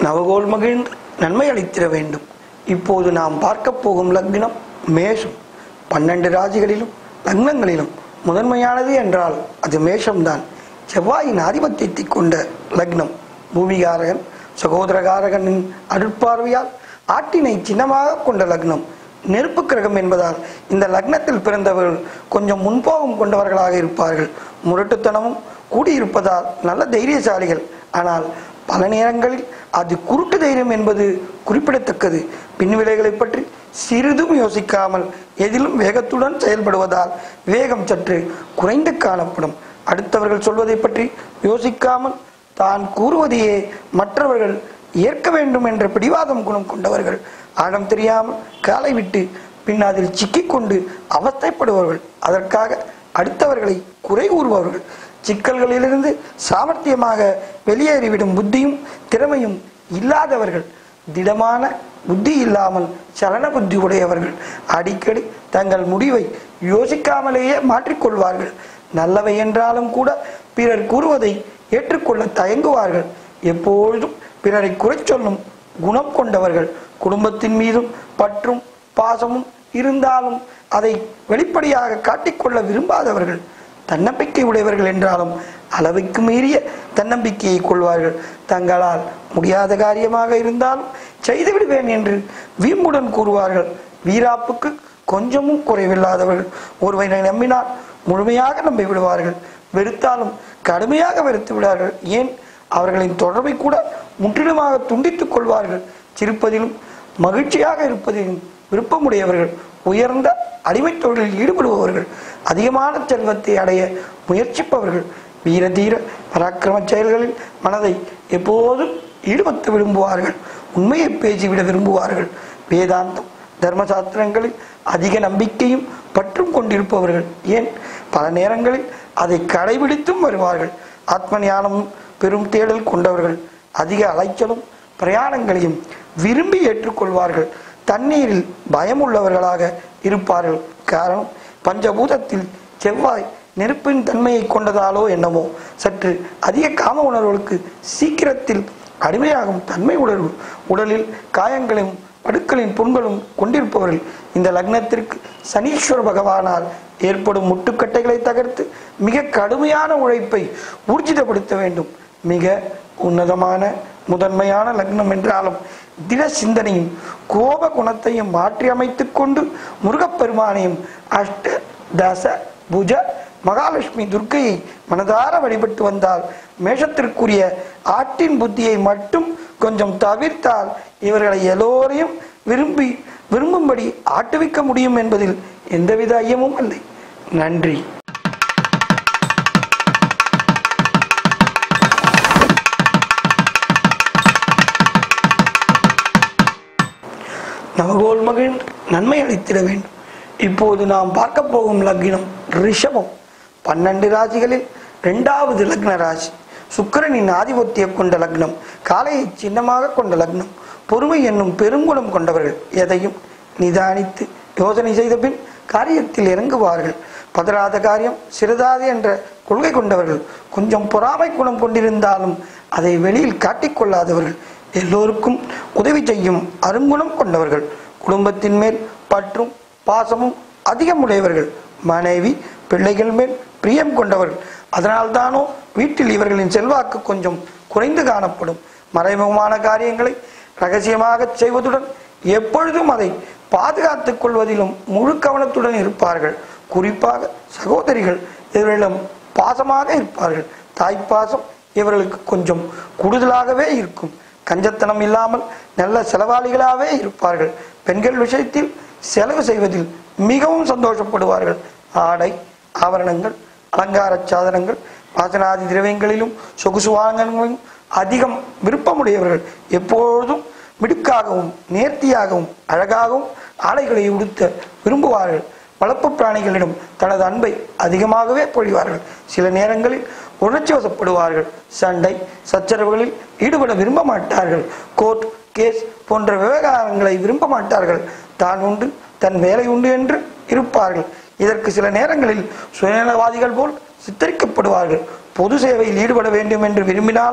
நவகோல் மகிழ்ந்து நன்மை அளித்திட வேண்டும் இப்போது நாம் பார்க்க போகும் லக்னம் மேஷம் பன்னெண்டு ராசிகளிலும் லக்னங்களிலும் முதன்மையானது என்றால் அது மேஷம்தான் செவ்வாயின் ஆதிபத்தியத்தை கொண்ட லக்னம் பூமிகாரகன் சகோதரகாரகனின் அருட்பார்வையால் ஆட்டினை சின்னமாக கொண்ட லக்னம் நெருப்பு கிரகம் என்பதால் இந்த லக்னத்தில் பிறந்தவர்கள் கொஞ்சம் முன்போகம் கொண்டவர்களாக இருப்பார்கள் முரட்டுத்தனமும் கூடியிருப்பதால் நல்ல தைரியசாலிகள் ஆனால் பல நேரங்களில் அது குருட்டு தைரியம் என்பது குறிப்பிடத்தக்கது பின்விளைகளை பற்றி சிறிதும் யோசிக்காமல் எதிலும் வேகத்துடன் செயல்படுவதால் வேகம் சற்று குறைந்து காணப்படும் அடுத்தவர்கள் சொல்வதை பற்றி யோசிக்காமல் தான் கூறுவதையே மற்றவர்கள் ஏற்க வேண்டும் என்ற பிடிவாதம் குணம் கொண்டவர்கள் ஆழம் தெரியாமல் காலை விட்டு பின் அதில் சிக்கிக்கொண்டு அவஸ்தைப்படுபவர்கள் அதற்காக அடுத்தவர்களை குறை கூறுபவர்கள் சிக்கல்களிலிருந்து சாமர்த்தியமாக வெளியேறிவிடும் புத்தியும் திறமையும் இல்லாதவர்கள் திடமான புத்தி இல்லாமல் சலன புத்தி உடையவர்கள் அடிக்கடி தங்கள் முடிவை யோசிக்காமலேயே மாற்றிக்கொள்வார்கள் நல்லவை என்றாலும் கூட பிறர் கூறுவதை ஏற்றுக்கொள்ள தயங்குவார்கள் எப்பொழுதும் பிறரை குறை சொல்லும் குணம் கொண்டவர்கள் குடும்பத்தின் மீதும் பற்றும் பாசமும் இருந்தாலும் அதை வெளிப்படையாக காட்டிக்கொள்ள விரும்பாதவர்கள் தன்னம்பிக்கை உடையவர்கள் என்றாலும் அளவுக்கு மீறிய தன்னம்பிக்கையை கொள்வார்கள் தங்களால் முடியாத காரியமாக இருந்தாலும் செய்து விடுவேன் என்று வீம்புடன் கூறுவார்கள் வீராப்புக்கு கொஞ்சமும் குறைவில்லாதவர்கள் ஒருவனை நம்பினால் முழுமையாக நம்பி விடுவார்கள் வெறுத்தாலும் கடுமையாக வெறுத்து விடுவார்கள் ஏன் அவர்களின் தொடர்பை கூட முற்றிலுமாக துண்டித்துக் கொள்வார்கள் சிரிப்பதிலும் மகிழ்ச்சியாக இருப்பதிலும் விருப்பமுடையவர்கள் உயர்ந்த அடிமைத் தொழிலில் ஈடுபடுபவர்கள் அதிகமான செல்வத்தை அடைய முயற்சிப்பவர்கள் வீர தீர பராக்கிரம செயல்களில் மனதை எப்போதும் ஈடுபட்டு விரும்புவார்கள் உண்மையை பேசிவிட விரும்புவார்கள் வேதாந்தம் தர்மசாஸ்திரங்களில் அதிக நம்பிக்கையும் பற்றும் கொண்டிருப்பவர்கள் ஏன் பல நேரங்களில் அதை கடைபிடித்தும் வருவார்கள் ஆத்ம ஞானமும் பெரும் தேடல் கொண்டவர்கள் அதிக அலைச்சலும் பிரயாணங்களையும் விரும்பி ஏற்றுக்கொள்வார்கள் தண்ணீரில் பயம் உள்ளவர்களாக இருப்பார்கள் காரணம் பஞ்சபூதத்தில் செவ்வாய் நெருப்பின் தன்மையை கொண்டதாலோ என்னமோ சற்று அதிக காம உணர்வுகளுக்கு சீக்கிரத்தில் அடிமையாகும் தன்மை உணர்வு உடலில் காயங்களும் படுக்களின் புண்களும் கொண்டிருப்பவர்கள் இந்த லக்னத்திற்கு சனீஸ்வர பகவானால் ஏற்படும் முட்டுக்கட்டைகளை தகர்த்து மிக கடுமையான உழைப்பை ஊர்ஜிதப்படுத்த வேண்டும் மிக உன்னதமான முதன்மையான லக்னம் என்றாலும் திட சிந்தனையும் கோப குணத்தையும் மாற்றி அமைத்துக் கொண்டு முருகப்பெருமானையும் அஷ்ட தச புஜ மகாலட்சுமி துர்க்கையை மனதார வழிபட்டு வந்தால் மேஷத்திற்குரிய ஆட்டின் புத்தியை மட்டும் கொஞ்சம் தவிர்த்தால் இவர்களை எல்லோரையும் விரும்பி விரும்பும்படி ஆட்டுவிக்க முடியும் என்பதில் எந்தவித ஐயமும் இல்லை நன்றி நவகோல் மகிழ்ந்து நன்மை அளித்திட வேண்டும் இப்போது நாம் பார்க்க போகும் லக்னம் ரிஷபம் பன்னெண்டு ராசிகளில் இரண்டாவது லக்ன ராசி சுக்கிரனின் ஆதிபத்தியம் கொண்ட லக்னம் காலையை சின்னமாக கொண்ட லக்னம் பொறுமை என்னும் பெருங்குணம் கொண்டவர்கள் எதையும் நிதானித்து யோசனை செய்த பின் காரியத்தில் இறங்குவார்கள் பதறாத காரியம் சிறிதாது என்ற கொள்கை கொண்டவர்கள் கொஞ்சம் பொறாமை குணம் கொண்டிருந்தாலும் அதை வெளியில் காட்டிக்கொள்ளாதவர்கள் எல்லோருக்கும் உதவி செய்யும் அருங்குணம் கொண்டவர்கள் குடும்பத்தின் மேல் பற்றும் பாசமும் அதிகமுடையவர்கள் மனைவி பிள்ளைகள் மேல் பிரியம் கொண்டவர்கள் அதனால்தானோ வீட்டில் இவர்களின் செல்வாக்கு கொஞ்சம் குறைந்து காணப்படும் மறைமுகமான காரியங்களை ரகசியமாக செய்வதுடன் எப்பொழுதும் அதை பாதுகாத்துக் கொள்வதிலும் முழு கவனத்துடன் இருப்பார்கள் குறிப்பாக சகோதரிகள் இவர்களிடம் பாசமாக இருப்பார்கள் தாய்ப்பாசம் இவர்களுக்கு கொஞ்சம் கூடுதலாகவே இருக்கும் கஞ்சத்தனம் இல்லாமல் நல்ல செலவாளிகளாகவே இருப்பார்கள் பெண்கள் விஷயத்தில் செலவு செய்வதில் மிகவும் சந்தோஷப்படுவார்கள் ஆடை ஆபரணங்கள் அலங்கார சாதனங்கள் வாசனாதி திரவியங்களிலும் சொகுசு வாகனங்களிலும் அதிகம் விருப்பமுடையவர்கள் எப்பொழுதும் மிடுக்காகவும் நேர்த்தியாகவும் அழகாகவும் ஆடைகளை உடுத்த விரும்புவார்கள் வளர்ப்பு பிராணிகளிடம் தனது அன்பை அதிகமாகவே பொழிவார்கள் சில நேரங்களில் உணர்ச்சி வசப்படுவார்கள் சண்டை சச்சரவுகளில் ஈடுபட விரும்ப மாட்டார்கள் கோர்ட் கேஸ் போன்ற விவகாரங்களை விரும்ப மாட்டார்கள் தான் உண்டு தன் வேலை உண்டு என்று இருப்பார்கள் இதற்கு சில நேரங்களில் சுயநலவாதிகள் போல் சித்தரிக்கப்படுவார்கள் பொது சேவையில் ஈடுபட வேண்டும் என்று விரும்பினாலும்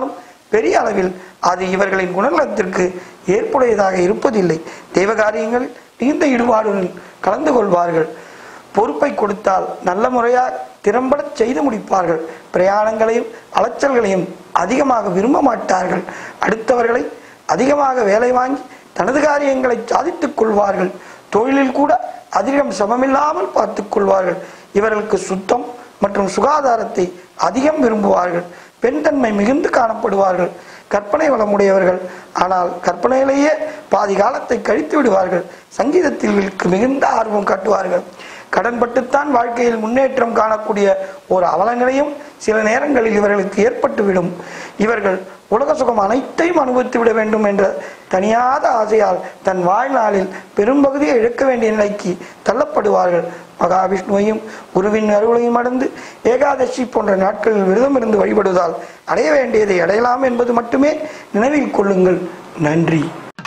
பெரிய அளவில் அது இவர்களின் குணநலத்திற்கு ஏற்புடையதாக இருப்பதில்லை தெய்வ காரியங்களில் மிகுந்த ஈடுபாடுடன் கலந்து கொள்வார்கள் பொறுப்பை கொடுத்தால் நல்ல முறையாக திறம்பட செய்து முடிப்பார்கள் பிரயாணங்களையும் அலைச்சல்களையும் அதிகமாக விரும்ப மாட்டார்கள் அடுத்தவர்களை அதிகமாக வேலை வாங்கி தனது காரியங்களை சாதித்துக் கொள்வார்கள் தொழிலில் கூட அதிகம் சமமில்லாமல் பார்த்துக் கொள்வார்கள் இவர்களுக்கு சுத்தம் மற்றும் சுகாதாரத்தை அதிகம் விரும்புவார்கள் பெண் தன்மை மிகுந்து காணப்படுவார்கள் கற்பனை வளமுடையவர்கள் ஆனால் கற்பனையிலேயே பாதி காலத்தை கழித்து விடுவார்கள் சங்கீதத்தில் இவர்களுக்கு மிகுந்த ஆர்வம் காட்டுவார்கள் கடன்பட்டுத்தான் வாழ்க்கையில் முன்னேற்றம் காணக்கூடிய ஒரு அவலநிலையும் சில நேரங்களில் இவர்களுக்கு ஏற்பட்டுவிடும் இவர்கள் உலக சுகம் அனைத்தையும் அனுபவித்து விட வேண்டும் என்ற தனியாத ஆசையால் தன் வாழ்நாளில் பெரும்பகுதியை இழக்க வேண்டிய நிலைக்கு தள்ளப்படுவார்கள் மகாவிஷ்ணுவையும் குருவின் அருளையும் அடைந்து ஏகாதசி போன்ற நாட்களில் விரதம் இருந்து வழிபடுவதால் அடைய வேண்டியதை அடையலாம் என்பது மட்டுமே நினைவில் கொள்ளுங்கள் நன்றி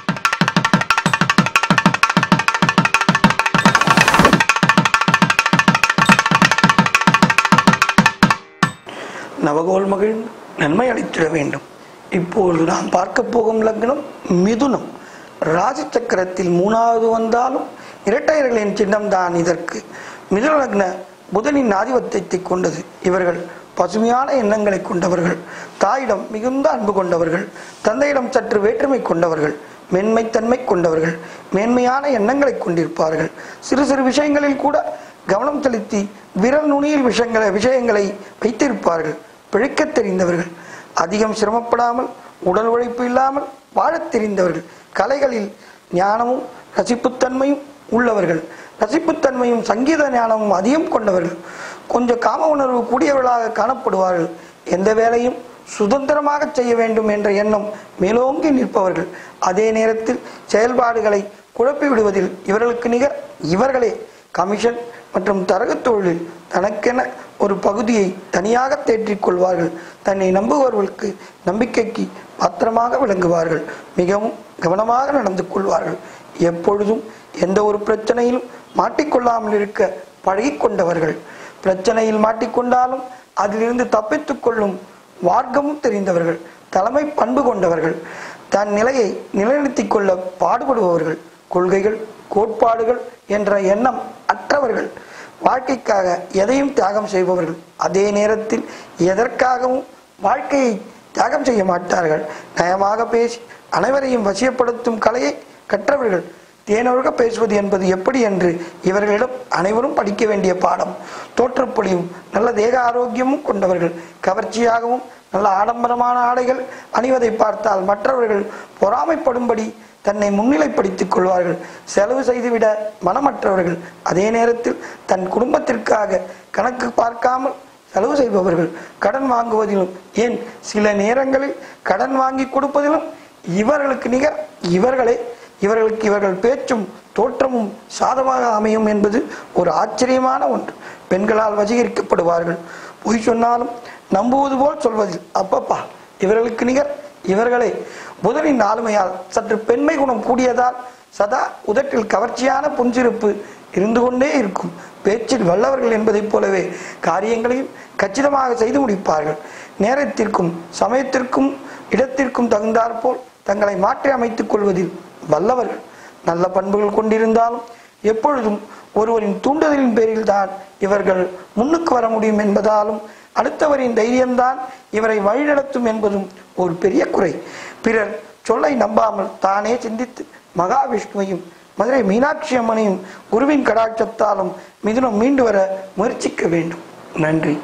நவகோல் மகிழ் நன்மை அளித்திட வேண்டும் இப்பொழுது நாம் பார்க்க போகும் லக்னம் மிதுனம் ராசி சக்கரத்தில் மூணாவது வந்தாலும் இரட்டையர்களின் சின்னம்தான் இதற்கு மிதுன லக்ன புதனின் ஆதிபத்தியத்தை கொண்டது இவர்கள் பசுமையான எண்ணங்களை கொண்டவர்கள் தாயிடம் மிகுந்த அன்பு கொண்டவர்கள் தந்தையிடம் சற்று வேற்றுமை கொண்டவர்கள் மென்மைத்தன்மை கொண்டவர்கள் மேன்மையான எண்ணங்களை கொண்டிருப்பார்கள் சிறு சிறு விஷயங்களில் கூட கவனம் செலுத்தி விரல் நுனியில் விஷயங்களை விஷயங்களை வைத்திருப்பார்கள் பிழைக்கத் தெரிந்தவர்கள் அதிகம் சிரமப்படாமல் உடல் உழைப்பு இல்லாமல் வாழத் தெரிந்தவர்கள் கலைகளில் ஞானமும் ரசிப்புத்தன்மையும் உள்ளவர்கள் ரசிப்புத்தன்மையும் சங்கீத ஞானமும் அதிகம் கொண்டவர்கள் கொஞ்சம் காம உணர்வு கூடியவர்களாக காணப்படுவார்கள் எந்த வேலையும் சுதந்திரமாக செய்ய வேண்டும் என்ற எண்ணம் மேலோங்கி நிற்பவர்கள் அதே நேரத்தில் செயல்பாடுகளை குழப்பி விடுவதில் இவர்களுக்கு நிகர் இவர்களே கமிஷன் மற்றும் தரகு தொழிலில் தனக்கென ஒரு பகுதியை தனியாக தேற்றிக் கொள்வார்கள் தன்னை நம்புபவர்களுக்கு நம்பிக்கைக்கு பாத்திரமாக விளங்குவார்கள் மிகவும் கவனமாக நடந்து கொள்வார்கள் எப்பொழுதும் எந்த ஒரு பிரச்சனையிலும் மாட்டிக்கொள்ளாமல் இருக்க பழகிக் கொண்டவர்கள் பிரச்சனையில் மாட்டிக்கொண்டாலும் அதிலிருந்து தப்பித்துக் கொள்ளும் மார்க்கமும் தெரிந்தவர்கள் தலைமை பண்பு கொண்டவர்கள் தன் நிலையை நிலைநிறுத்திக் கொள்ள பாடுபடுபவர்கள் கொள்கைகள் கோட்பாடுகள் என்ற எண்ணம் அற்றவர்கள் வாழ்க்கைக்காக எதையும் தியாகம் செய்பவர்கள் அதே நேரத்தில் எதற்காகவும் வாழ்க்கையை தியாகம் செய்ய மாட்டார்கள் நயமாக பேசி அனைவரையும் வசியப்படுத்தும் கலையை கற்றவர்கள் தேனொழுக பேசுவது என்பது எப்படி என்று இவர்களிடம் அனைவரும் படிக்க வேண்டிய பாடம் தோற்றப்பொழியும் நல்ல தேக ஆரோக்கியமும் கொண்டவர்கள் கவர்ச்சியாகவும் நல்ல ஆடம்பரமான ஆடைகள் அணிவதை பார்த்தால் மற்றவர்கள் பொறாமைப்படும்படி தன்னை முன்னிலைப்படுத்திக் கொள்வார்கள் செலவு செய்துவிட மனமற்றவர்கள் அதே நேரத்தில் தன் குடும்பத்திற்காக கணக்கு பார்க்காமல் செலவு செய்பவர்கள் கடன் வாங்குவதிலும் ஏன் சில நேரங்களில் கடன் வாங்கி கொடுப்பதிலும் இவர்களுக்கு நிகர் இவர்களே இவர்களுக்கு இவர்கள் பேச்சும் தோற்றமும் சாதமாக அமையும் என்பது ஒரு ஆச்சரியமான ஒன்று பெண்களால் வசீகரிக்கப்படுவார்கள் பொய் சொன்னாலும் நம்புவது போல் சொல்வதில் அப்பப்பா இவர்களுக்கு நிகர் இவர்களே புதனின் ஆளுமையால் சற்று பெண்மை குணம் கூடியதால் சதா உதட்டில் கவர்ச்சியான புஞ்சிருப்பு இருந்து கொண்டே இருக்கும் பேச்சில் வல்லவர்கள் என்பதைப் போலவே காரியங்களையும் கச்சிதமாக செய்து முடிப்பார்கள் நேரத்திற்கும் சமயத்திற்கும் இடத்திற்கும் தகுந்தாற்போல் தங்களை மாற்றி அமைத்துக் கொள்வதில் வல்லவர்கள் நல்ல பண்புகள் கொண்டிருந்தாலும் எப்பொழுதும் ஒருவரின் தூண்டுதலின் பேரில் தான் இவர்கள் முன்னுக்கு வர முடியும் என்பதாலும் அடுத்தவரின் தைரியம்தான் இவரை வழிநடத்தும் என்பதும் ஒரு பெரிய குறை பிறர் சொல்லை நம்பாமல் தானே சிந்தித்து மகாவிஷ்ணுவையும் மதுரை மீனாட்சி அம்மனையும் குருவின் கடாட்சத்தாலும் மிதுனம் மீண்டு வர முயற்சிக்க வேண்டும் நன்றி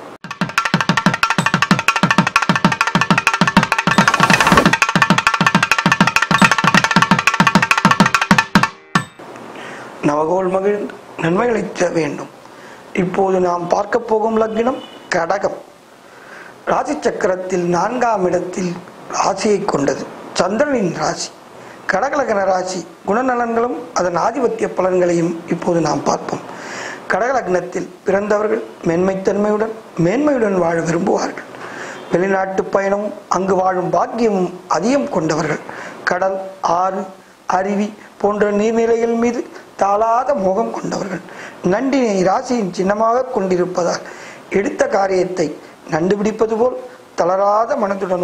நவகோல் மகிழ்ந்து நன்மைகளை தர வேண்டும் இப்போது நாம் பார்க்க போகும் லக்னம் கடகம் ராசி சக்கரத்தில் நான்காம் இடத்தில் ராசியை கொண்டது சந்திரனின் ராசி கடகலகன ராசி குணநலன்களும் அதன் ஆதிபத்திய பலன்களையும் இப்போது நாம் பார்ப்போம் கடகலக்னத்தில் பிறந்தவர்கள் மென்மைத்தன்மையுடன் மேன்மையுடன் வாழ விரும்புவார்கள் வெளிநாட்டு பயணமும் அங்கு வாழும் பாக்கியமும் அதிகம் கொண்டவர்கள் கடல் ஆறு அருவி போன்ற நீர்நிலைகள் மீது தாளாத மோகம் கொண்டவர்கள் நண்டினை ராசியின் சின்னமாக கொண்டிருப்பதால் எடுத்த காரியத்தை நண்டு பிடிப்பது போல் தளராத மனதுடனும்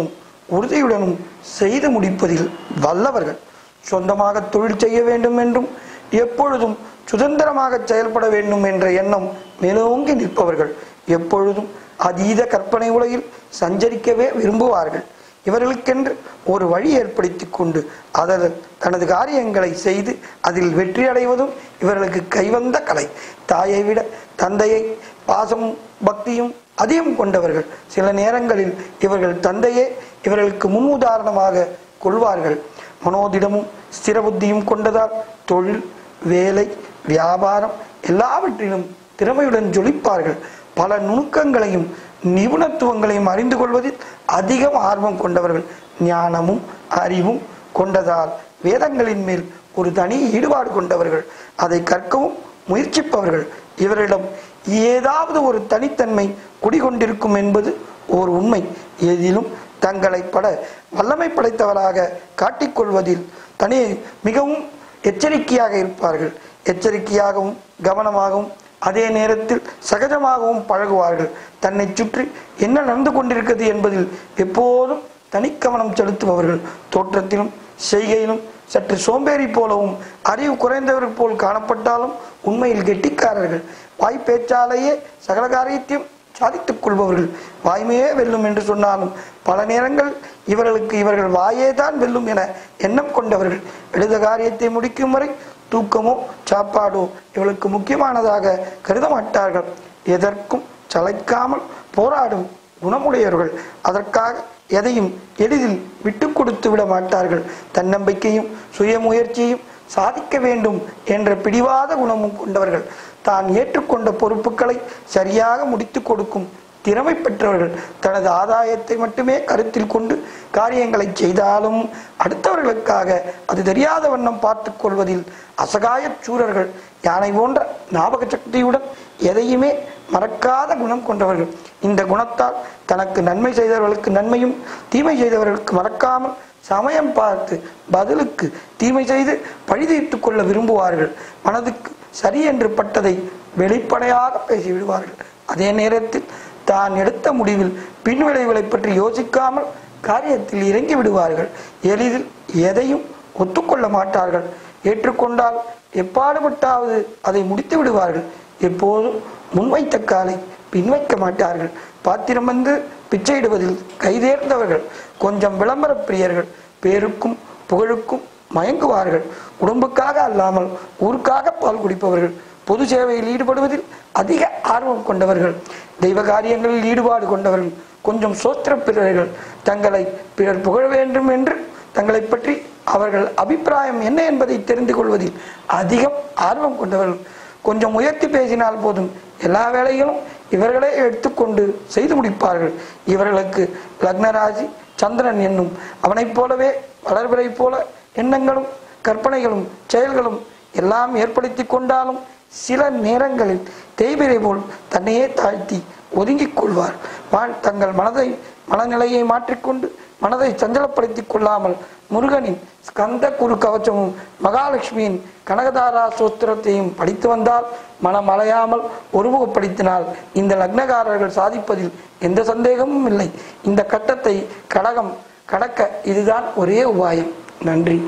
உறுதியுடனும் செய்து முடிப்பதில் வல்லவர்கள் சொந்தமாக தொழில் செய்ய வேண்டும் என்றும் எப்பொழுதும் சுதந்திரமாக செயல்பட வேண்டும் என்ற எண்ணம் மேலோங்கி நிற்பவர்கள் எப்பொழுதும் அதீத கற்பனை உலகில் சஞ்சரிக்கவே விரும்புவார்கள் இவர்களுக்கென்று ஒரு வழி ஏற்படுத்திக் கொண்டு அதன் தனது காரியங்களை செய்து அதில் வெற்றி அடைவதும் இவர்களுக்கு கைவந்த கலை தாயை விட தந்தையை பாசமும் பக்தியும் அதிகம் கொண்டவர்கள் சில நேரங்களில் இவர்கள் தந்தையே இவர்களுக்கு முன் உதாரணமாக கொள்வார்கள் மனோதிடமும் ஸ்திர புத்தியும் கொண்டதால் தொழில் வேலை வியாபாரம் எல்லாவற்றிலும் திறமையுடன் ஜொலிப்பார்கள் பல நுணுக்கங்களையும் நிபுணத்துவங்களையும் அறிந்து கொள்வதில் அதிகம் ஆர்வம் கொண்டவர்கள் ஞானமும் அறிவும் கொண்டதால் வேதங்களின் மேல் ஒரு தனி ஈடுபாடு கொண்டவர்கள் அதை கற்கவும் முயற்சிப்பவர்கள் இவரிடம் ஏதாவது ஒரு தனித்தன்மை குடிகொண்டிருக்கும் என்பது ஓர் உண்மை எதிலும் தங்களை பட வல்லமை படைத்தவராக காட்டிக்கொள்வதில் தனி மிகவும் எச்சரிக்கையாக இருப்பார்கள் எச்சரிக்கையாகவும் கவனமாகவும் அதே நேரத்தில் சகஜமாகவும் பழகுவார்கள் தன்னை சுற்றி என்ன நடந்து கொண்டிருக்கிறது என்பதில் எப்போதும் தனிக்கவனம் செலுத்துபவர்கள் தோற்றத்திலும் செய்கையிலும் சற்று சோம்பேறி போலவும் அறிவு குறைந்தவர் போல் காணப்பட்டாலும் உண்மையில் கெட்டிக்காரர்கள் வாய் பேச்சாலேயே சகல காரியத்தையும் சாதித்துக் கொள்பவர்கள் வாய்மையே வெல்லும் என்று சொன்னாலும் பல நேரங்கள் இவர்களுக்கு இவர்கள் வாயே தான் வெல்லும் என எண்ணம் கொண்டவர்கள் எழுத காரியத்தை முடிக்கும் வரை தூக்கமோ சாப்பாடோ இவர்களுக்கு முக்கியமானதாக கருத மாட்டார்கள் எதற்கும் சளைக்காமல் போராடும் குணமுடையவர்கள் அதற்காக எதையும் எளிதில் விட்டு கொடுத்து விட மாட்டார்கள் தன்னம்பிக்கையும் சுயமுயற்சியும் சாதிக்க வேண்டும் என்ற பிடிவாத குணமும் கொண்டவர்கள் தான் ஏற்றுக்கொண்ட பொறுப்புகளை சரியாக முடித்து கொடுக்கும் திறமை பெற்றவர்கள் தனது ஆதாயத்தை மட்டுமே கருத்தில் கொண்டு காரியங்களை செய்தாலும் அடுத்தவர்களுக்காக அது தெரியாத வண்ணம் பார்த்து கொள்வதில் அசகாய சூரர்கள் யானை போன்ற ஞாபக சக்தியுடன் எதையுமே மறக்காத குணம் கொண்டவர்கள் இந்த குணத்தால் தனக்கு நன்மை செய்தவர்களுக்கு நன்மையும் தீமை செய்தவர்களுக்கு மறக்காமல் சமயம் பார்த்து பதிலுக்கு தீமை செய்து பழி தீர்த்து கொள்ள விரும்புவார்கள் மனதுக்கு சரி என்று பட்டதை வெளிப்படையாக பேசிவிடுவார்கள் அதே நேரத்தில் தான் எடுத்த முடிவில் பின்விளைவுகளை பற்றி யோசிக்காமல் காரியத்தில் இறங்கி விடுவார்கள் எளிதில் எதையும் ஒத்துக்கொள்ள மாட்டார்கள் ஏற்றுக்கொண்டால் எப்பாடுபட்டாவது அதை முடித்து விடுவார்கள் எப்போதும் முன்வைத்த காலை பின்வைக்க மாட்டார்கள் பாத்திரம் வந்து பிச்சையிடுவதில் கைதேர்ந்தவர்கள் கொஞ்சம் விளம்பர பிரியர்கள் பேருக்கும் புகழுக்கும் மயங்குவார்கள் உடம்புக்காக அல்லாமல் ஊருக்காக பால் குடிப்பவர்கள் பொது சேவையில் ஈடுபடுவதில் அதிக ஆர்வம் கொண்டவர்கள் தெய்வ காரியங்களில் ஈடுபாடு கொண்டவர்கள் கொஞ்சம் சோத்திர பிறர்கள் தங்களை பிறர் புகழ வேண்டும் என்று தங்களை பற்றி அவர்கள் அபிப்பிராயம் என்ன என்பதை தெரிந்து கொள்வதில் அதிகம் ஆர்வம் கொண்டவர்கள் கொஞ்சம் உயர்த்தி பேசினால் போதும் எல்லா வேலைகளும் இவர்களே எடுத்துக்கொண்டு செய்து முடிப்பார்கள் இவர்களுக்கு லக்னராசி சந்திரன் என்னும் அவனைப் போலவே வளர்வரை போல எண்ணங்களும் கற்பனைகளும் செயல்களும் எல்லாம் ஏற்படுத்தி கொண்டாலும் சில நேரங்களில் தேய்பிரை போல் தன்னையே தாழ்த்தி ஒதுங்கிக் கொள்வார் வாழ் தங்கள் மனதை மனநிலையை மாற்றிக்கொண்டு மனதை சஞ்சலப்படுத்திக் கொள்ளாமல் முருகனின் ஸ்கந்த குரு கவச்சமும் மகாலட்சுமியின் கனகதாரா சோத்திரத்தையும் படித்து வந்தால் மனம் அலையாமல் ஒருமுகப்படுத்தினால் இந்த லக்னகாரர்கள் சாதிப்பதில் எந்த சந்தேகமும் இல்லை இந்த கட்டத்தை கடகம் கடக்க இதுதான் ஒரே உபாயம் நன்றி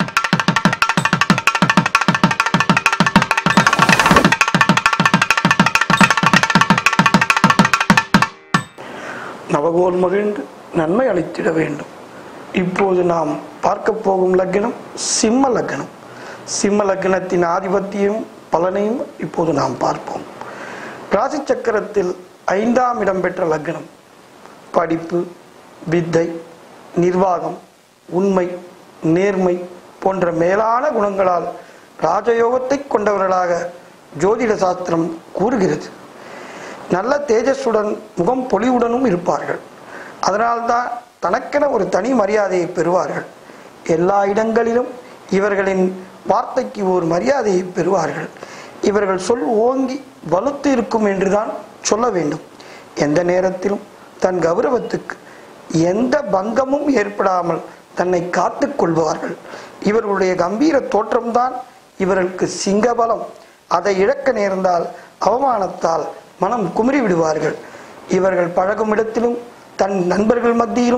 நவகோல் மகிழ்ந்து நன்மை அளித்திட வேண்டும் இப்போது நாம் பார்க்க போகும் லக்னம் சிம்ம லக்னம் சிம்ம லக்னத்தின் ஆதிபத்தியம் பலனையும் இப்போது நாம் பார்ப்போம் ராசி சக்கரத்தில் ஐந்தாம் இடம் பெற்ற லக்னம் படிப்பு வித்தை நிர்வாகம் உண்மை நேர்மை போன்ற மேலான குணங்களால் ராஜயோகத்தை கொண்டவர்களாக ஜோதிட சாஸ்திரம் கூறுகிறது நல்ல தேஜஸுடன் முகம் பொலிவுடனும் இருப்பார்கள் அதனால்தான் தனக்கென ஒரு தனி மரியாதையை பெறுவார்கள் எல்லா இடங்களிலும் இவர்களின் வார்த்தைக்கு ஒரு மரியாதையை பெறுவார்கள் இவர்கள் சொல் ஓங்கி வலுத்து இருக்கும் என்றுதான் சொல்ல வேண்டும் எந்த நேரத்திலும் தன் கௌரவத்துக்கு எந்த பங்கமும் ஏற்படாமல் தன்னை காத்துக் கொள்வார்கள் இவர்களுடைய கம்பீர தோற்றம்தான் இவர்களுக்கு சிங்கபலம் அதை இழக்க நேர்ந்தால் அவமானத்தால் மனம் குமரி விடுவார்கள் இவர்கள் பழகும் இடத்திலும் தன் நண்பர்கள் மத்தியிலும்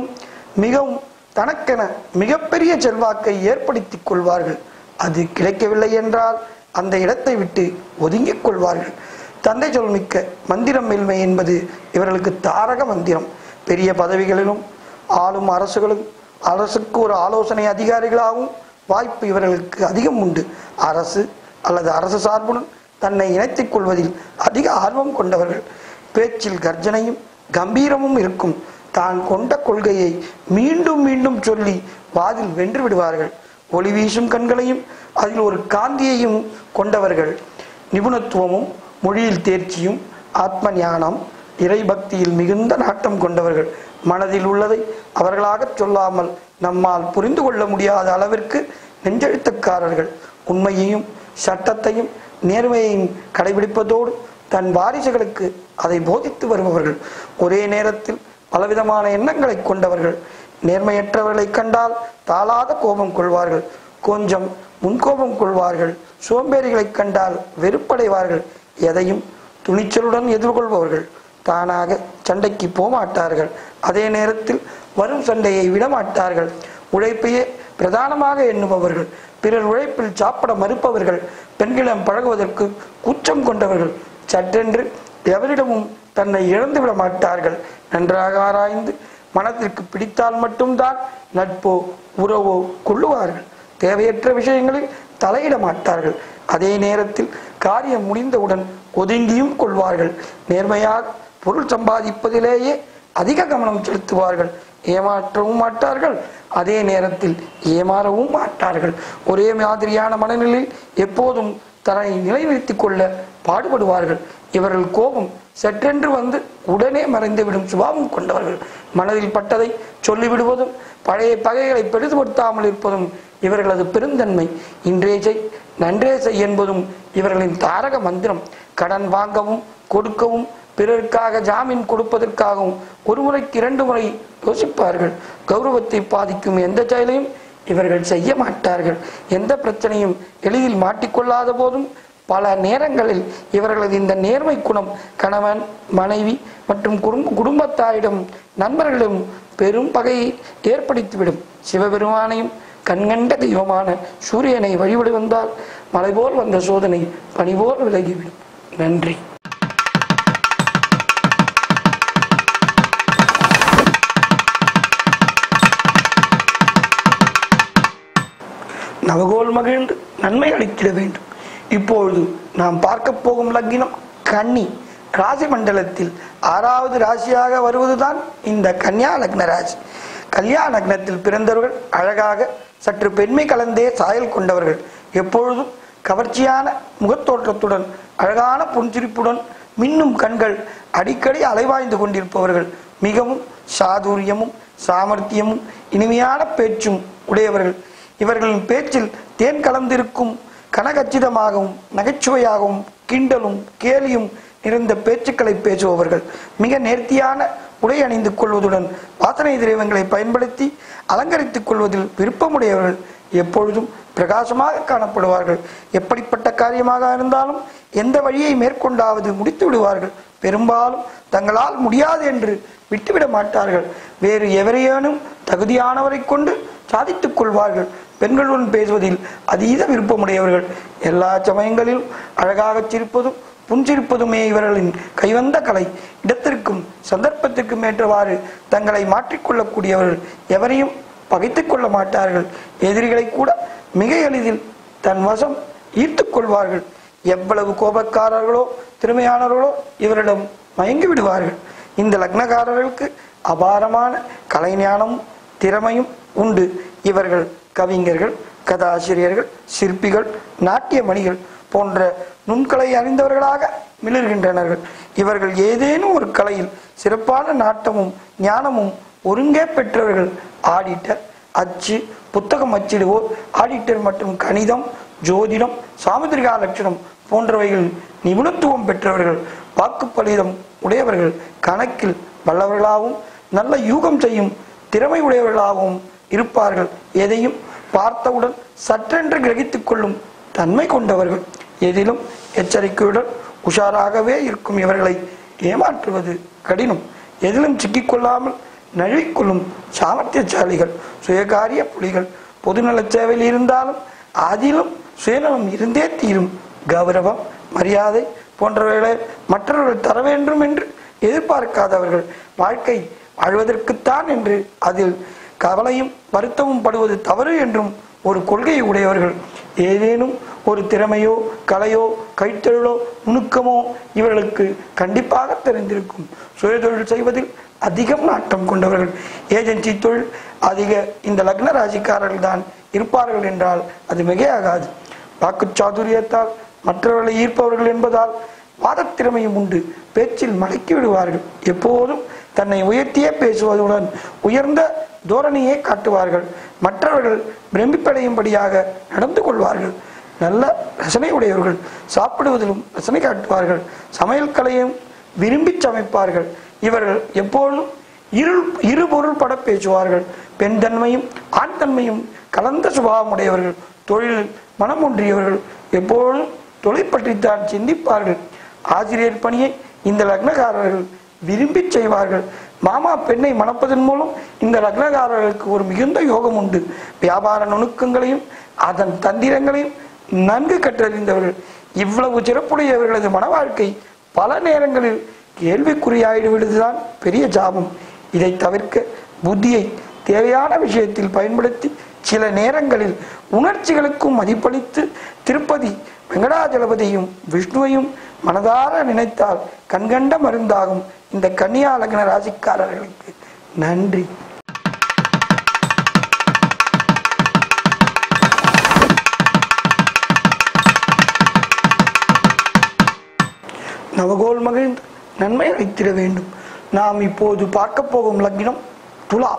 மிகவும் தனக்கென மிகப்பெரிய செல்வாக்கை ஏற்படுத்திக் கொள்வார்கள் அது கிடைக்கவில்லை என்றால் அந்த இடத்தை விட்டு ஒதுங்கிக் கொள்வார்கள் தந்தை சொல் மிக்க மந்திரம் மேன்மை என்பது இவர்களுக்கு தாரக மந்திரம் பெரிய பதவிகளிலும் ஆளும் அரசுகளும் அரசுக்கு ஒரு ஆலோசனை அதிகாரிகளாகவும் வாய்ப்பு இவர்களுக்கு அதிகம் உண்டு அரசு அல்லது அரசு சார்புடன் தன்னை இணைத்துக் கொள்வதில் அதிக ஆர்வம் கொண்டவர்கள் பேச்சில் கர்ஜனையும் கம்பீரமும் இருக்கும் தான் கொண்ட கொள்கையை மீண்டும் மீண்டும் சொல்லி வாதில் வென்று விடுவார்கள் ஒளி வீசும் கண்களையும் அதில் ஒரு காந்தியையும் கொண்டவர்கள் நிபுணத்துவமும் மொழியில் தேர்ச்சியும் ஆத்ம ஞானம் இறைபக்தியில் மிகுந்த நாட்டம் கொண்டவர்கள் மனதில் உள்ளதை அவர்களாகச் சொல்லாமல் நம்மால் புரிந்து கொள்ள முடியாத அளவிற்கு நெஞ்செழுத்தக்காரர்கள் உண்மையையும் சட்டத்தையும் நேர்மையையும் கடைபிடிப்பதோடு தன் வாரிசுகளுக்கு அதை போதித்து வருபவர்கள் ஒரே நேரத்தில் பலவிதமான எண்ணங்களை கொண்டவர்கள் நேர்மையற்றவர்களை கண்டால் தாளாத கோபம் கொள்வார்கள் கொஞ்சம் முன்கோபம் கொள்வார்கள் சோம்பேறிகளை கண்டால் வெறுப்படைவார்கள் எதையும் துணிச்சலுடன் எதிர்கொள்பவர்கள் தானாக சண்டைக்கு போமாட்டார்கள் அதே நேரத்தில் வரும் சண்டையை விடமாட்டார்கள் உழைப்பையே பிரதானமாக எண்ணுபவர்கள் பிறர் உழைப்பில் சாப்பிட மறுப்பவர்கள் பெண்களிடம் பழகுவதற்கு கூச்சம் கொண்டவர்கள் சற்றென்று எவரிடமும் தன்னை இழந்து விட மாட்டார்கள் நன்றாக ஆராய்ந்து மனத்திற்கு பிடித்தால் மட்டும்தான் நட்போ உறவோ கொள்ளுவார்கள் தேவையற்ற விஷயங்களில் தலையிட மாட்டார்கள் அதே நேரத்தில் காரியம் முடிந்தவுடன் ஒதுங்கியும் கொள்வார்கள் நேர்மையாக பொருள் சம்பாதிப்பதிலேயே அதிக கவனம் செலுத்துவார்கள் ஏமாற்றவும் மாட்டார்கள் அதே நேரத்தில் ஏமாறவும் மாட்டார்கள் ஒரே மாதிரியான மனநிலையில் எப்போதும் தன்னை நிலைநிறுத்திக் கொள்ள பாடுபடுவார்கள் இவர்கள் கோபம் சற்றென்று வந்து உடனே மறைந்துவிடும் சுபாவம் கொண்டவர்கள் மனதில் பட்டதை சொல்லிவிடுவதும் பழைய பகைகளை பெரிதுபடுத்தாமல் இருப்பதும் இவர்களது பெருந்தன்மை இன்றே செய் நன்றே செய் என்பதும் இவர்களின் தாரக மந்திரம் கடன் வாங்கவும் கொடுக்கவும் பிறருக்காக ஜாமீன் கொடுப்பதற்காகவும் ஒரு முறைக்கு இரண்டு முறை யோசிப்பார்கள் கௌரவத்தை பாதிக்கும் எந்த செயலையும் இவர்கள் செய்ய மாட்டார்கள் எந்த பிரச்சனையும் எளிதில் மாட்டிக்கொள்ளாத போதும் பல நேரங்களில் இவர்களது இந்த நேர்மை குணம் கணவன் மனைவி மற்றும் குடும்ப குடும்பத்தாரிடம் நண்பர்களிடம் பெரும் பகையை ஏற்படுத்திவிடும் சிவபெருமானையும் கண்கண்ட தெய்வமான சூரியனை வழிபடு வந்தால் மலை போல் வந்த சோதனை பனி போல் விலகிவிடும் நன்றி நவகோல் மகிழ்ந்து நன்மை அளித்திட வேண்டும் இப்பொழுது நாம் பார்க்க போகும் லக்கினம் கன்னி ராசி மண்டலத்தில் ஆறாவது ராசியாக வருவதுதான் இந்த கன்னியா லக்ன ராசி கல்யாண லக்னத்தில் பிறந்தவர்கள் அழகாக சற்று பெண்மை கலந்தே சாயல் கொண்டவர்கள் எப்பொழுதும் கவர்ச்சியான முகத்தோற்றத்துடன் அழகான புன்சிரிப்புடன் மின்னும் கண்கள் அடிக்கடி அலைவாய்ந்து கொண்டிருப்பவர்கள் மிகவும் சாதுரியமும் சாமர்த்தியமும் இனிமையான பேச்சும் உடையவர்கள் இவர்களின் பேச்சில் தேன் கலந்திருக்கும் கனகச்சிதமாகவும் நகைச்சுவையாகவும் கிண்டலும் கேலியும் நிறைந்த பேச்சுக்களை பேசுபவர்கள் மிக நேர்த்தியான உடை அணிந்து கொள்வதுடன் வாசனை திரவியங்களை பயன்படுத்தி அலங்கரித்துக் கொள்வதில் விருப்பமுடையவர்கள் எப்பொழுதும் பிரகாசமாக காணப்படுவார்கள் எப்படிப்பட்ட காரியமாக இருந்தாலும் எந்த வழியை மேற்கொண்டாவது முடித்து விடுவார்கள் பெரும்பாலும் தங்களால் முடியாது என்று விட்டுவிட மாட்டார்கள் வேறு எவரையேனும் தகுதியானவரை கொண்டு சாதித்துக் கொள்வார்கள் பெண்களுடன் பேசுவதில் அதீத விருப்பமுடையவர்கள் எல்லா சமயங்களிலும் அழகாகச் சிரிப்பதும் புன்சிரிப்பதுமே இவர்களின் கைவந்த கலை இடத்திற்கும் சந்தர்ப்பத்திற்கும் ஏற்றவாறு தங்களை மாற்றிக்கொள்ளக்கூடியவர்கள் எவரையும் பகைத்துக் கொள்ள மாட்டார்கள் எதிரிகளை கூட மிக எளிதில் தன் வசம் ஈர்த்துக் கொள்வார்கள் எவ்வளவு கோபக்காரர்களோ திறமையானவர்களோ இவரிடம் மயங்கி விடுவார்கள் இந்த லக்னக்காரர்களுக்கு அபாரமான கலைஞானமும் திறமையும் உண்டு இவர்கள் கவிஞர்கள் கதாசிரியர்கள் சிற்பிகள் நாட்டிய மணிகள் போன்ற நுண்கலை அறிந்தவர்களாக மிளர்கின்றனர்கள் இவர்கள் ஏதேனும் ஒரு கலையில் சிறப்பான நாட்டமும் ஞானமும் ஒருங்கே பெற்றவர்கள் ஆடிட்டர் அச்சு புத்தகம் அச்சிடுவோர் ஆடிட்டர் மற்றும் கணிதம் ஜோதிடம் சாமுதிரிகா லட்சணம் போன்றவைகள் நிபுணத்துவம் பெற்றவர்கள் வாக்குப்பலிதம் உடையவர்கள் கணக்கில் வல்லவர்களாகவும் நல்ல யூகம் செய்யும் திறமை உடையவர்களாகவும் இருப்பார்கள் எதையும் பார்த்தவுடன் சற்றென்று கிரகித்துக் கொள்ளும் தன்மை கொண்டவர்கள் எதிலும் எச்சரிக்கையுடன் உஷாராகவே இருக்கும் இவர்களை ஏமாற்றுவது கடினம் எதிலும் சிக்கிக்கொள்ளாமல் நழுவிக்கொள்ளும் சாமர்த்தியசாலிகள் சுயகாரிய புலிகள் பொதுநலச் சேவையில் இருந்தாலும் அதிலும் சுயநலம் இருந்தே தீரும் கௌரவம் மரியாதை போன்றவைகளை மற்றவர்கள் தர வேண்டும் என்று எதிர்பார்க்காதவர்கள் வாழ்க்கை வாழ்வதற்குத்தான் என்று அதில் கவலையும் வருத்தமும் படுவது தவறு என்றும் ஒரு கொள்கையை உடையவர்கள் ஏதேனும் ஒரு திறமையோ கலையோ கைத்தொழிலோ நுணுக்கமோ இவர்களுக்கு கண்டிப்பாக தெரிந்திருக்கும் சுயதொழில் செய்வதில் அதிகம் நாட்டம் கொண்டவர்கள் ஏஜென்சி தொழில் அதிக இந்த லக்ன ராசிக்காரர்கள் தான் இருப்பார்கள் என்றால் அது மிகையாகாது வாக்குச் சாதுரியத்தால் மற்றவர்களை ஈர்ப்பவர்கள் என்பதால் வாதத் திறமையும் உண்டு பேச்சில் மடக்கி விடுவார்கள் எப்போதும் தன்னை உயர்த்தியே பேசுவதுடன் உயர்ந்த தோரணையை காட்டுவார்கள் மற்றவர்கள் பிரமிப்படையும்படியாக நடந்து கொள்வார்கள் நல்ல ரசனை உடையவர்கள் சாப்பிடுவதிலும் ரசனை காட்டுவார்கள் சமையல் கலையும் விரும்பி சமைப்பார்கள் இவர்கள் எப்பொழுதும் இருள் இருபொருள் பட பேசுவார்கள் பெண் தன்மையும் ஆண் தன்மையும் கலந்த சுபாவம் உடையவர்கள் தொழிலில் மனம் ஒன்றியவர்கள் எப்பொழுதும் தொழில் பற்றித்தான் சிந்திப்பார்கள் ஆசிரியர் பணியை இந்த லக்னக்காரர்கள் விரும்பி செய்வார்கள் மாமா பெண்ணை மணப்பதன் மூலம் இந்த லக்னக்காரர்களுக்கு ஒரு மிகுந்த யோகம் உண்டு வியாபார நுணுக்கங்களையும் அதன் தந்திரங்களையும் நன்கு கற்றறிந்தவர்கள் இவ்வளவு சிறப்புடையவர்களது மன வாழ்க்கை பல நேரங்களில் கேள்விக்குறியாயிடுவதுதான் பெரிய ஜாபம் இதை தவிர்க்க புத்தியை தேவையான விஷயத்தில் பயன்படுத்தி சில நேரங்களில் உணர்ச்சிகளுக்கும் மதிப்பளித்து திருப்பதி வெங்கடாஜலபதியும் விஷ்ணுவையும் மனதார நினைத்தால் கண்கண்ட மருந்தாகும் இந்த கன்னியா லக்ன ராசிக்காரர்களுக்கு நன்றி நவகோல் மகிழ்ந்து நன்மை அளித்திட வேண்டும் நாம் இப்போது பார்க்க போகும் லக்னம் துலா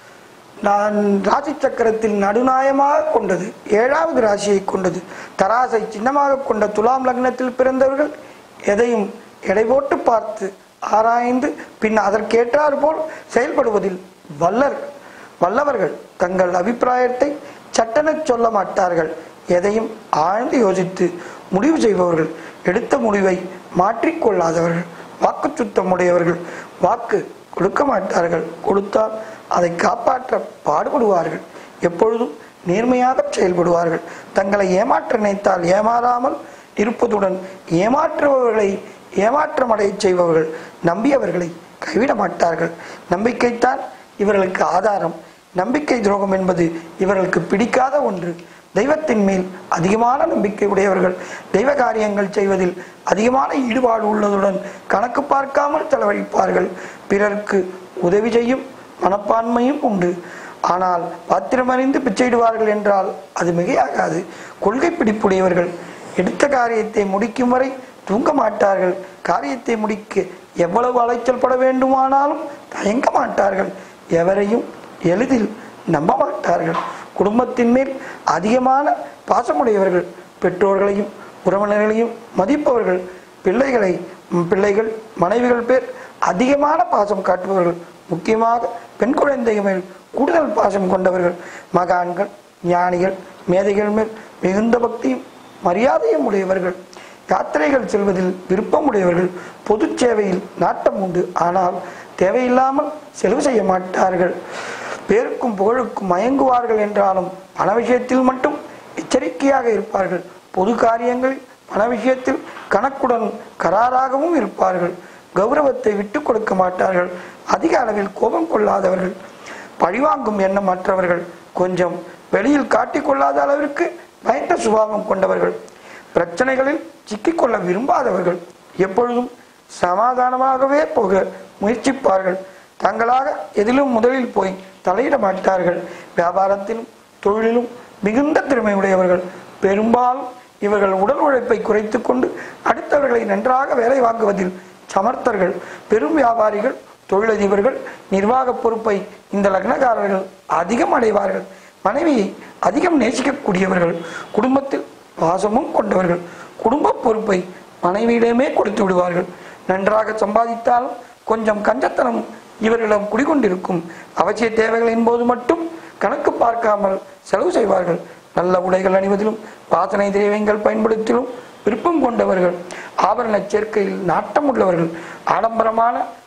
நான் ராசி சக்கரத்தில் நடுநாயமாக கொண்டது ஏழாவது ராசியை கொண்டது தராசை சின்னமாக கொண்ட துலாம் லக்னத்தில் பிறந்தவர்கள் எதையும் எடை போட்டு பார்த்து ஆராய்ந்து பின் அதற்கேற்றார் போல் செயல்படுவதில் வல்லர் வல்லவர்கள் தங்கள் அபிப்பிராயத்தை சட்டெனச் சொல்ல மாட்டார்கள் எதையும் ஆழ்ந்து யோசித்து முடிவு செய்பவர்கள் எடுத்த முடிவை மாற்றிக்கொள்ளாதவர்கள் வாக்கு சுத்தம் உடையவர்கள் வாக்கு கொடுக்க மாட்டார்கள் கொடுத்தால் அதை காப்பாற்ற பாடுபடுவார்கள் எப்பொழுதும் நேர்மையாக செயல்படுவார்கள் தங்களை ஏமாற்ற நினைத்தால் ஏமாறாமல் இருப்பதுடன் ஏமாற்றுபவர்களை ஏமாற்றமடைய செய்பவர்கள் நம்பியவர்களை கைவிட மாட்டார்கள் நம்பிக்கைத்தான் இவர்களுக்கு ஆதாரம் நம்பிக்கை துரோகம் என்பது இவர்களுக்கு பிடிக்காத ஒன்று தெய்வத்தின் மேல் அதிகமான நம்பிக்கை உடையவர்கள் தெய்வ காரியங்கள் செய்வதில் அதிகமான ஈடுபாடு உள்ளதுடன் கணக்கு பார்க்காமல் செலவழிப்பார்கள் பிறருக்கு உதவி செய்யும் மனப்பான்மையும் உண்டு ஆனால் பாத்திரமறிந்து பிச்சையிடுவார்கள் என்றால் அது மிகையாகாது கொள்கை பிடிப்புடையவர்கள் எடுத்த காரியத்தை முடிக்கும் வரை தூங்க மாட்டார்கள் காரியத்தை முடிக்க எவ்வளவு அலைச்சல் பட வேண்டுமானாலும் தயங்க மாட்டார்கள் எவரையும் எளிதில் நம்ப மாட்டார்கள் குடும்பத்தின் மேல் அதிகமான பாசமுடையவர்கள் பெற்றோர்களையும் உறவினர்களையும் மதிப்பவர்கள் பிள்ளைகளை ம், பிள்ளைகள் மனைவிகள் பேர் அதிகமான பாசம் காட்டுபவர்கள் முக்கியமாக பெண் குழந்தைகள் மேல் கூடுதல் பாசம் கொண்டவர்கள் மகான்கள் ஞானிகள் மேதைகள் மேல் மிகுந்த பக்தியும் மரியாதையும் உடையவர்கள் யாத்திரைகள் செல்வதில் விருப்பம் உடையவர்கள் பொது சேவையில் நாட்டம் உண்டு ஆனால் தேவையில்லாமல் செலவு செய்ய மாட்டார்கள் பேருக்கும் புகழுக்கும் மயங்குவார்கள் என்றாலும் பண விஷயத்தில் மட்டும் எச்சரிக்கையாக இருப்பார்கள் பொது காரியங்களில் பண விஷயத்தில் கணக்குடன் கராராகவும் இருப்பார்கள் கௌரவத்தை விட்டு கொடுக்க மாட்டார்கள் அதிக அளவில் கோபம் கொள்ளாதவர்கள் பழிவாங்கும் எண்ணம் மற்றவர்கள் கொஞ்சம் வெளியில் காட்டிக்கொள்ளாத அளவிற்கு பயந்த சுபாவம் கொண்டவர்கள் பிரச்சனைகளில் சிக்கிக்கொள்ள விரும்பாதவர்கள் எப்பொழுதும் சமாதானமாகவே போக முயற்சிப்பார்கள் தங்களாக எதிலும் முதலில் போய் தலையிட மாட்டார்கள் வியாபாரத்திலும் தொழிலிலும் மிகுந்த திறமை உடையவர்கள் பெரும்பாலும் இவர்கள் உடல் உழைப்பை குறைத்துக் கொண்டு அடுத்தவர்களை நன்றாக வேலை வாங்குவதில் சமர்த்தர்கள் பெரும் வியாபாரிகள் தொழிலதிபர்கள் நிர்வாக பொறுப்பை இந்த லக்னக்காரர்கள் அதிகம் அடைவார்கள் மனைவியை அதிகம் நேசிக்கக்கூடியவர்கள் குடும்பத்தில் பாசமும் கொண்டவர்கள் குடும்ப பொறுப்பை மனைவியிடமே கொடுத்து விடுவார்கள் நன்றாக சம்பாதித்தாலும் கொஞ்சம் கஞ்சத்தனம் இவர்களிடம் குடிகொண்டிருக்கும் அவசிய தேவைகளின் போது மட்டும் கணக்கு பார்க்காமல் செலவு செய்வார்கள் நல்ல உடைகள் அணிவதிலும் வாசனை திரவியங்கள் பயன்படுத்திலும் விருப்பம் கொண்டவர்கள் ஆபரண சேர்க்கையில் நாட்டம் உள்ளவர்கள் ஆடம்பரமான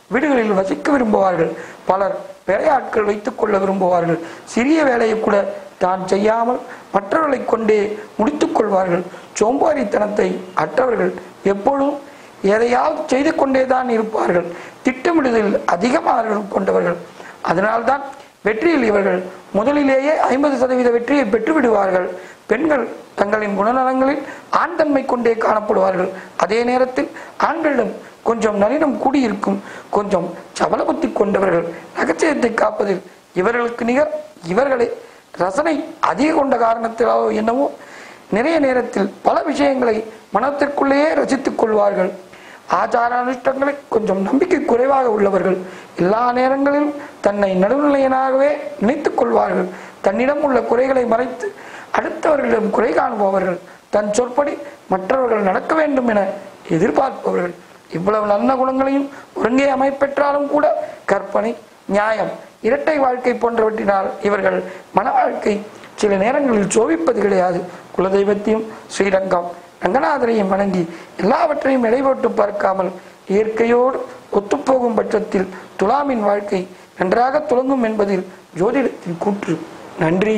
வீடுகளில் வசிக்க விரும்புவார்கள் பலர் வேலையாட்கள் வைத்துக் கொள்ள விரும்புவார்கள் சிறிய வேலையை கூட தான் செய்யாமல் மற்றவர்களை கொண்டே முடித்துக் கொள்வார்கள் சோம்பேறித்தனத்தை அற்றவர்கள் எப்பொழுதும் எதையாவது செய்து கொண்டேதான் இருப்பார்கள் திட்டமிடுதலில் அதிக ஆர்வம் கொண்டவர்கள் அதனால்தான் வெற்றியில் இவர்கள் முதலிலேயே ஐம்பது சதவீத வெற்றியை பெற்று விடுவார்கள் பெண்கள் தங்களின் குணநலங்களில் ஆண் தன்மை கொண்டே காணப்படுவார்கள் அதே நேரத்தில் ஆண்களிடம் கொஞ்சம் நளினம் கூடியிருக்கும் கொஞ்சம் சபல புத்தி கொண்டவர்கள் ரகசியத்தை காப்பதில் இவர்களுக்கு நிகர் இவர்களே ரசனை அதிக கொண்ட காரணத்திலாவோ என்னவோ நிறைய நேரத்தில் பல விஷயங்களை மனத்திற்குள்ளேயே ரசித்துக் கொள்வார்கள் ஆச்சார அனுஷ்டங்களை கொஞ்சம் நம்பிக்கை குறைவாக உள்ளவர்கள் எல்லா நேரங்களிலும் தன்னை நடுநிலையனாகவே நினைத்துக் கொள்வார்கள் தன்னிடம் உள்ள குறைகளை மறைத்து அடுத்தவர்களிடம் குறை காணுபவர்கள் தன் சொற்படி மற்றவர்கள் நடக்க வேண்டும் என எதிர்பார்ப்பவர்கள் இவ்வளவு நல்ல குணங்களையும் ஒருங்கே அமைப்பெற்றாலும் கூட கற்பனை நியாயம் இரட்டை வாழ்க்கை போன்றவற்றினால் இவர்கள் மன வாழ்க்கை சில நேரங்களில் சோபிப்பது கிடையாது குலதெய்வத்தையும் ஸ்ரீரங்கம் ரங்கநாதரையும் வணங்கி எல்லாவற்றையும் எடை போட்டு பார்க்காமல் இயற்கையோடு ஒத்துப்போகும் பட்சத்தில் துலாமின் வாழ்க்கை நன்றாக துலங்கும் என்பதில் ஜோதிடத்தின் கூற்று நன்றி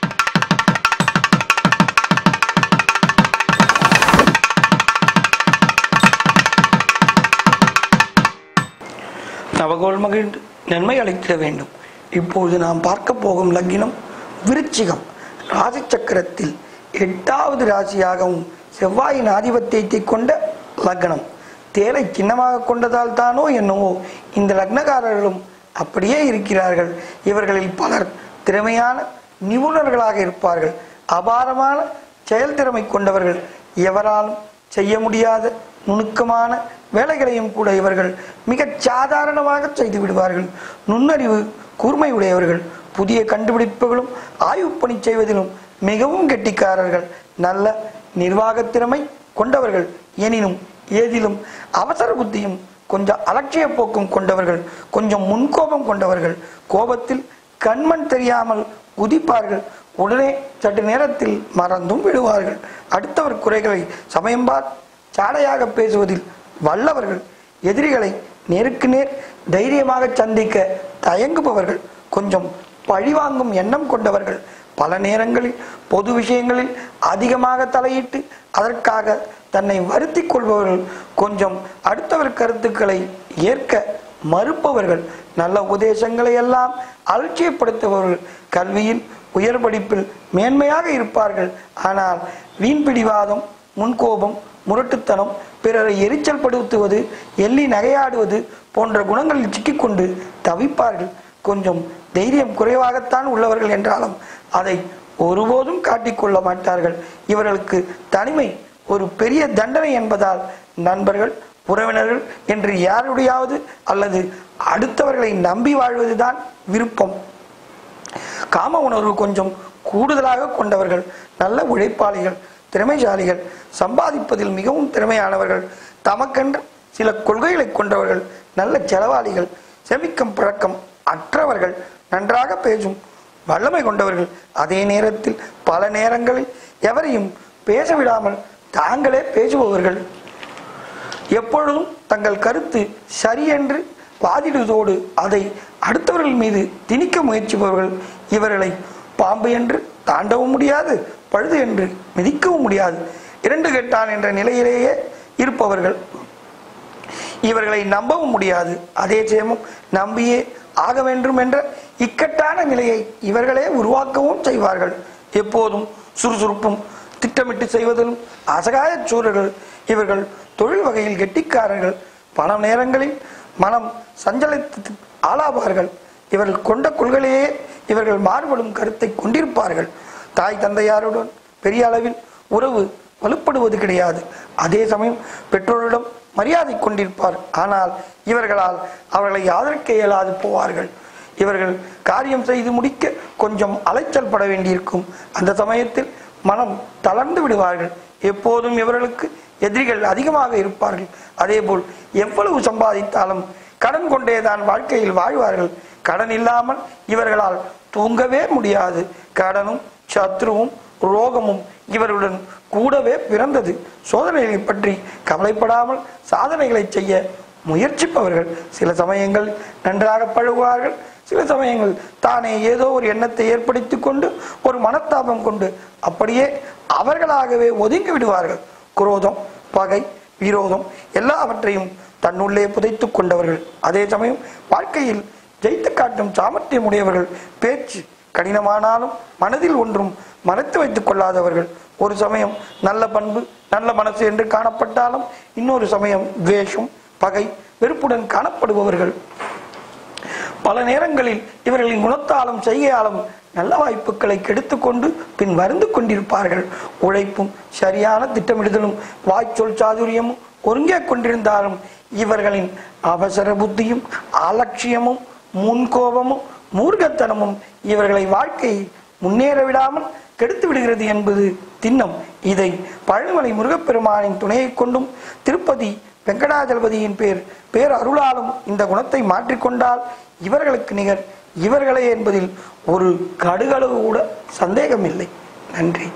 நவகோள் மகிழ்ந்து நன்மை அளித்திட வேண்டும் இப்போது நாம் பார்க்க போகும் லக்கினம் விருச்சிகம் ராசி சக்கரத்தில் எட்டாவது ராசியாகவும் செவ்வாயின் ஆதிபத்தியத்தை கொண்ட லக்னம் தேலை சின்னமாக கொண்டதால் தானோ என்னவோ இந்த லக்னக்காரர்களும் அப்படியே இருக்கிறார்கள் இவர்களில் பலர் திறமையான நிபுணர்களாக இருப்பார்கள் அபாரமான செயல்திறமை கொண்டவர்கள் எவராலும் செய்ய முடியாத நுணுக்கமான வேலைகளையும் கூட இவர்கள் மிகச் சாதாரணமாக செய்து விடுவார்கள் நுண்ணறிவு கூர்மை உடையவர்கள் புதிய கண்டுபிடிப்புகளும் ஆய்வுப் பணி செய்வதிலும் மிகவும் கெட்டிக்காரர்கள் நல்ல நிர்வாகத் திறமை கொண்டவர்கள் எனினும் ஏதிலும் அவசர புத்தியும் கொஞ்சம் அலட்சிய போக்கும் கொண்டவர்கள் கொஞ்சம் முன்கோபம் கொண்டவர்கள் கோபத்தில் கண்மண் தெரியாமல் குதிப்பார்கள் உடனே சற்று நேரத்தில் மறந்தும் விடுவார்கள் அடுத்தவர் குறைகளை சமயம்பார் சாடையாக பேசுவதில் வல்லவர்கள் எதிரிகளை நேருக்கு நேர் தைரியமாக சந்திக்க தயங்குபவர்கள் கொஞ்சம் பழிவாங்கும் எண்ணம் கொண்டவர்கள் பல நேரங்களில் பொது விஷயங்களில் அதிகமாக தலையிட்டு அதற்காக தன்னை வருத்திக் கொள்பவர்கள் கொஞ்சம் அடுத்தவர் கருத்துக்களை ஏற்க மறுப்பவர்கள் நல்ல உபதேசங்களை எல்லாம் அலட்சியப்படுத்துபவர்கள் கல்வியில் உயர் படிப்பில் மேன்மையாக இருப்பார்கள் ஆனால் வீண் பிடிவாதம் முன்கோபம் முரட்டுத்தனம் பிறரை எரிச்சல் படுத்துவது எள்ளி நகையாடுவது போன்ற குணங்களில் சிக்கிக்கொண்டு தவிப்பார்கள் கொஞ்சம் தைரியம் குறைவாகத்தான் உள்ளவர்கள் என்றாலும் அதை ஒருபோதும் காட்டிக்கொள்ள மாட்டார்கள் இவர்களுக்கு தனிமை ஒரு பெரிய தண்டனை என்பதால் நண்பர்கள் உறவினர்கள் என்று யாருடையாவது அல்லது அடுத்தவர்களை நம்பி வாழ்வதுதான் விருப்பம் காம உணர்வு கொஞ்சம் கூடுதலாக கொண்டவர்கள் நல்ல உழைப்பாளிகள் திறமைசாலிகள் சம்பாதிப்பதில் மிகவும் திறமையானவர்கள் தமக்கென்று சில கொள்கைகளை கொண்டவர்கள் நல்ல செலவாளிகள் செமிக்கும் பழக்கம் அற்றவர்கள் நன்றாக பேசும் வல்லமை கொண்டவர்கள் அதே நேரத்தில் பல நேரங்களில் எவரையும் பேச விடாமல் தாங்களே பேசுபவர்கள் எப்பொழுதும் தங்கள் கருத்து சரியென்று வாதிடுவதோடு அதை அடுத்தவர்கள் மீது திணிக்க முயற்சிப்பவர்கள் இவர்களை பாம்பு என்று தாண்டவும் முடியாது பழுது என்று மிதிக்கவும் முடியாது இரண்டு கெட்டான் என்ற நிலையிலேயே இருப்பவர்கள் இவர்களை நம்பவும் முடியாது அதே சேமம் நம்பியே ஆக வேண்டும் என்ற இக்கட்டான நிலையை இவர்களே உருவாக்கவும் செய்வார்கள் எப்போதும் சுறுசுறுப்பும் திட்டமிட்டு செய்வதிலும் அசகாய சூழல்கள் இவர்கள் தொழில் வகையில் கெட்டிக்காரர்கள் பல நேரங்களில் மனம் சஞ்சலத்து ஆளாவார்கள் இவர்கள் கொண்ட கொள்கையிலேயே இவர்கள் மாறுபடும் கருத்தை கொண்டிருப்பார்கள் தாய் தந்தையாருடன் பெரிய அளவில் உறவு வலுப்படுவது கிடையாது அதே சமயம் பெற்றோரிடம் மரியாதை கொண்டிருப்பார் ஆனால் இவர்களால் அவர்களை ஆதரிக்க இயலாது போவார்கள் இவர்கள் காரியம் செய்து முடிக்க கொஞ்சம் அலைச்சல் பட வேண்டியிருக்கும் அந்த சமயத்தில் மனம் தளர்ந்து விடுவார்கள் எப்போதும் இவர்களுக்கு எதிரிகள் அதிகமாக இருப்பார்கள் அதேபோல் எவ்வளவு சம்பாதித்தாலும் கடன் கொண்டேதான் வாழ்க்கையில் வாழ்வார்கள் கடன் இல்லாமல் இவர்களால் தூங்கவே முடியாது கடனும் சத்ருவும் ரோகமும் இவர்களுடன் கூடவே பிறந்தது சோதனைகளை பற்றி கவலைப்படாமல் சாதனைகளை செய்ய முயற்சிப்பவர்கள் சில சமயங்கள் நன்றாக பழகுவார்கள் சில சமயங்கள் தானே ஏதோ ஒரு எண்ணத்தை ஏற்படுத்தி கொண்டு ஒரு மனத்தாபம் கொண்டு அப்படியே அவர்களாகவே ஒதுங்கி விடுவார்கள் குரோதம் பகை விரோதம் எல்லாவற்றையும் தன்னுள்ளே புதைத்துக் கொண்டவர்கள் அதே சமயம் வாழ்க்கையில் ஜெயித்து காட்டும் சாமர்த்தியம் உடையவர்கள் பேச்சு கடினமானாலும் மனதில் ஒன்றும் மறைத்து வைத்துக் கொள்ளாதவர்கள் ஒரு சமயம் நல்ல பண்பு நல்ல மனசு என்று காணப்பட்டாலும் இன்னொரு சமயம் துவேஷம் பகை வெறுப்புடன் காணப்படுபவர்கள் பல நேரங்களில் இவர்களின் குணத்தாலும் செய்கையாலும் நல்ல வாய்ப்புகளை கெடுத்துக்கொண்டு பின் வருந்து கொண்டிருப்பார்கள் உழைப்பும் சரியான திட்டமிடுதலும் வாய்ச்சொல் சாதுரியமும் ஒருங்கே கொண்டிருந்தாலும் இவர்களின் அவசர புத்தியும் அலட்சியமும் முன்கோபமும் மூர்க்கத்தனமும் இவர்களை வாழ்க்கையை முன்னேற விடாமல் கெடுத்து விடுகிறது என்பது திண்ணம் இதை பழனிமலை முருகப்பெருமானின் துணையை கொண்டும் திருப்பதி வெங்கடாஜலபதியின் பேர் பேர் அருளாலும் இந்த குணத்தை மாற்றிக்கொண்டால் இவர்களுக்கு நிகர் இவர்களே என்பதில் ஒரு கடுகளவு கூட சந்தேகமில்லை நன்றி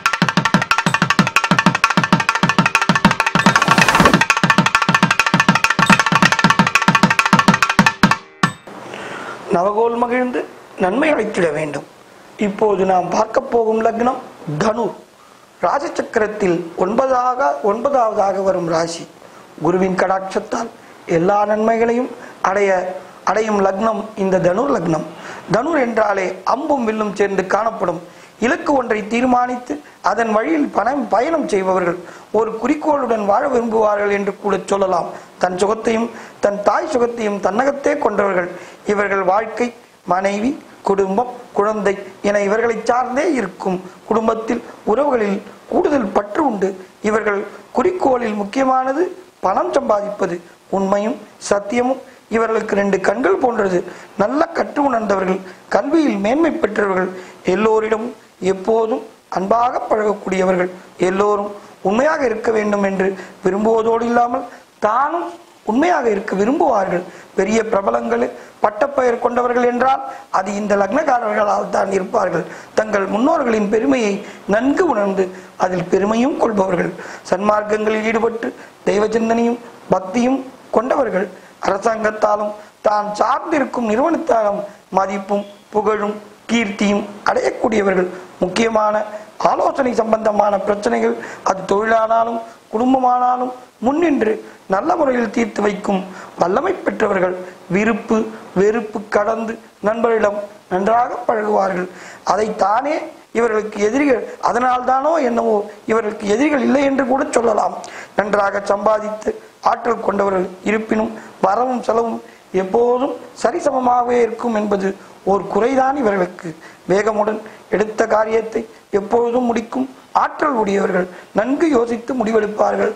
நவகோல் மகிழ்ந்து நன்மை அளித்திட வேண்டும் இப்போது நாம் பார்க்க போகும் லக்னம் தனு ராஜசக்கரத்தில் ஒன்பதாக ஒன்பதாவதாக வரும் ராசி குருவின் கடாட்சத்தால் எல்லா நன்மைகளையும் அடைய அடையும் லக்னம் இந்த தனுர் லக்னம் தனுர் என்றாலே அம்பும் வில்லும் சேர்ந்து காணப்படும் இலக்கு ஒன்றை தீர்மானித்து அதன் வழியில் பணம் பயணம் செய்பவர்கள் ஒரு குறிக்கோளுடன் வாழ விரும்புவார்கள் என்று கூட சொல்லலாம் தன் சுகத்தையும் தன் தாய் சுகத்தையும் தன்னகத்தே கொண்டவர்கள் இவர்கள் வாழ்க்கை மனைவி குடும்பம் குழந்தை என இவர்களை சார்ந்தே இருக்கும் குடும்பத்தில் உறவுகளில் கூடுதல் பற்று உண்டு இவர்கள் குறிக்கோளில் முக்கியமானது பணம் சம்பாதிப்பது உண்மையும் சத்தியமும் இவர்களுக்கு ரெண்டு கண்கள் போன்றது நல்ல கற்று உணர்ந்தவர்கள் கல்வியில் மேன்மை பெற்றவர்கள் எல்லோரிடமும் எப்போதும் அன்பாக பழகக்கூடியவர்கள் எல்லோரும் உண்மையாக இருக்க வேண்டும் என்று விரும்புவதோடு இல்லாமல் தானும் உண்மையாக இருக்க விரும்புவார்கள் பெரிய பிரபலங்கள் பட்டப்பெயர் கொண்டவர்கள் என்றால் அது இந்த லக்னக்காரர்களால் தான் இருப்பார்கள் தங்கள் முன்னோர்களின் பெருமையை நன்கு உணர்ந்து அதில் பெருமையும் கொள்பவர்கள் சன்மார்க்கங்களில் ஈடுபட்டு தெய்வ சிந்தனையும் பக்தியும் கொண்டவர்கள் அரசாங்கத்தாலும் தான் சார்ந்திருக்கும் நிறுவனத்தாலும் மதிப்பும் புகழும் கீர்த்தியும் அடையக்கூடியவர்கள் முக்கியமான ஆலோசனை சம்பந்தமான பிரச்சனைகள் அது தொழிலானாலும் குடும்பமானாலும் முன்னின்று நல்ல முறையில் தீர்த்து வைக்கும் வல்லமை பெற்றவர்கள் விருப்பு வெறுப்பு கடந்து நண்பரிடம் நன்றாக பழகுவார்கள் அதை தானே இவர்களுக்கு எதிரிகள் அதனால் தானோ என்னவோ இவர்களுக்கு எதிரிகள் இல்லை என்று கூட சொல்லலாம் நன்றாக சம்பாதித்து ஆற்றல் கொண்டவர்கள் இருப்பினும் வரவும் செலவும் எப்போதும் சரிசமமாகவே இருக்கும் என்பது ஒரு குறைதான் இவர்களுக்கு வேகமுடன் எடுத்த காரியத்தை எப்பொழுதும் முடிக்கும் ஆற்றல் உடையவர்கள் நன்கு யோசித்து முடிவெடுப்பார்கள்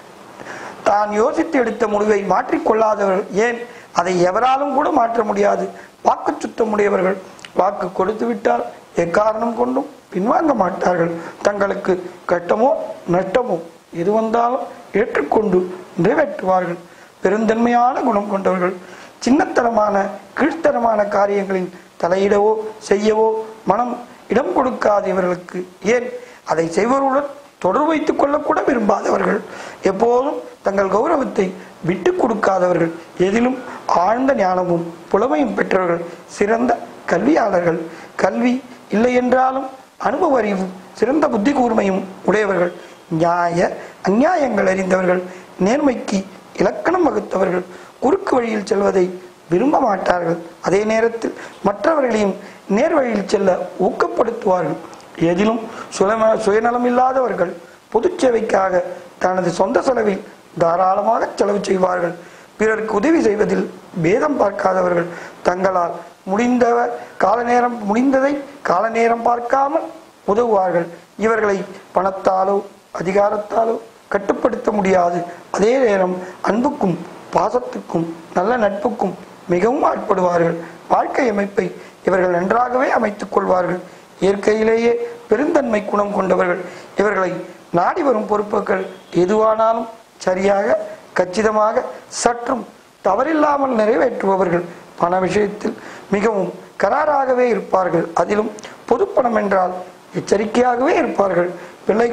தான் யோசித்து எடுத்த முடிவை மாற்றிக்கொள்ளாதவர்கள் ஏன் அதை எவராலும் கூட மாற்ற முடியாது வாக்கு சுத்தம் உடையவர்கள் வாக்கு கொடுத்து விட்டால் எக்காரணம் கொண்டும் பின்வாங்க மாட்டார்கள் தங்களுக்கு கட்டமோ நட்டமோ எது வந்தாலும் ஏற்றுக்கொண்டு நிறைவேற்றுவார்கள் பெருந்தன்மையான குணம் கொண்டவர்கள் சின்னத்தனமான கீழ்த்தரமான காரியங்களில் தலையிடவோ செய்யவோ மனம் இடம் கொடுக்காத இவர்களுக்கு ஏன் அதை செய்வர்களுடன் தொடர்பு வைத்துக் கொள்ளக்கூட விரும்பாதவர்கள் எப்போதும் தங்கள் கௌரவத்தை விட்டு கொடுக்காதவர்கள் எதிலும் ஆழ்ந்த ஞானமும் புலமையும் பெற்றவர்கள் சிறந்த கல்வியாளர்கள் கல்வி இல்லை என்றாலும் அனுபவ அறிவும் சிறந்த புத்தி கூர்மையும் உடையவர்கள் நியாய அந்நியாயங்கள் அறிந்தவர்கள் நேர்மைக்கு இலக்கணம் வகுத்தவர்கள் குறுக்கு வழியில் செல்வதை விரும்ப மாட்டார்கள் அதே நேரத்தில் மற்றவர்களையும் நேர் வழியில் செல்ல ஊக்கப்படுத்துவார்கள் எதிலும் சுயம சுயநலம் இல்லாதவர்கள் பொது சேவைக்காக தனது சொந்த செலவில் தாராளமாக செலவு செய்வார்கள் பிறருக்கு உதவி செய்வதில் பேதம் பார்க்காதவர்கள் தங்களால் முடிந்தவர் கால நேரம் முடிந்ததை கால நேரம் பார்க்காமல் உதவுவார்கள் இவர்களை பணத்தாலோ அதிகாரத்தாலோ கட்டுப்படுத்த முடியாது அதே நேரம் அன்புக்கும் பாசத்துக்கும் நல்ல நட்புக்கும் மிகவும் ஆட்படுவார்கள் வாழ்க்கை அமைப்பை இவர்கள் நன்றாகவே அமைத்துக் கொள்வார்கள் இயற்கையிலேயே பெருந்தன்மை குணம் கொண்டவர்கள் இவர்களை நாடி வரும் பொறுப்புகள் எதுவானாலும் சரியாக கச்சிதமாக சற்றும் தவறில்லாமல் நிறைவேற்றுபவர்கள் பண விஷயத்தில் மிகவும் கராராகவே இருப்பார்கள் அதிலும் பொதுப்பணம் என்றால் எச்சரிக்கையாகவே இருப்பார்கள் பிள்ளைகளை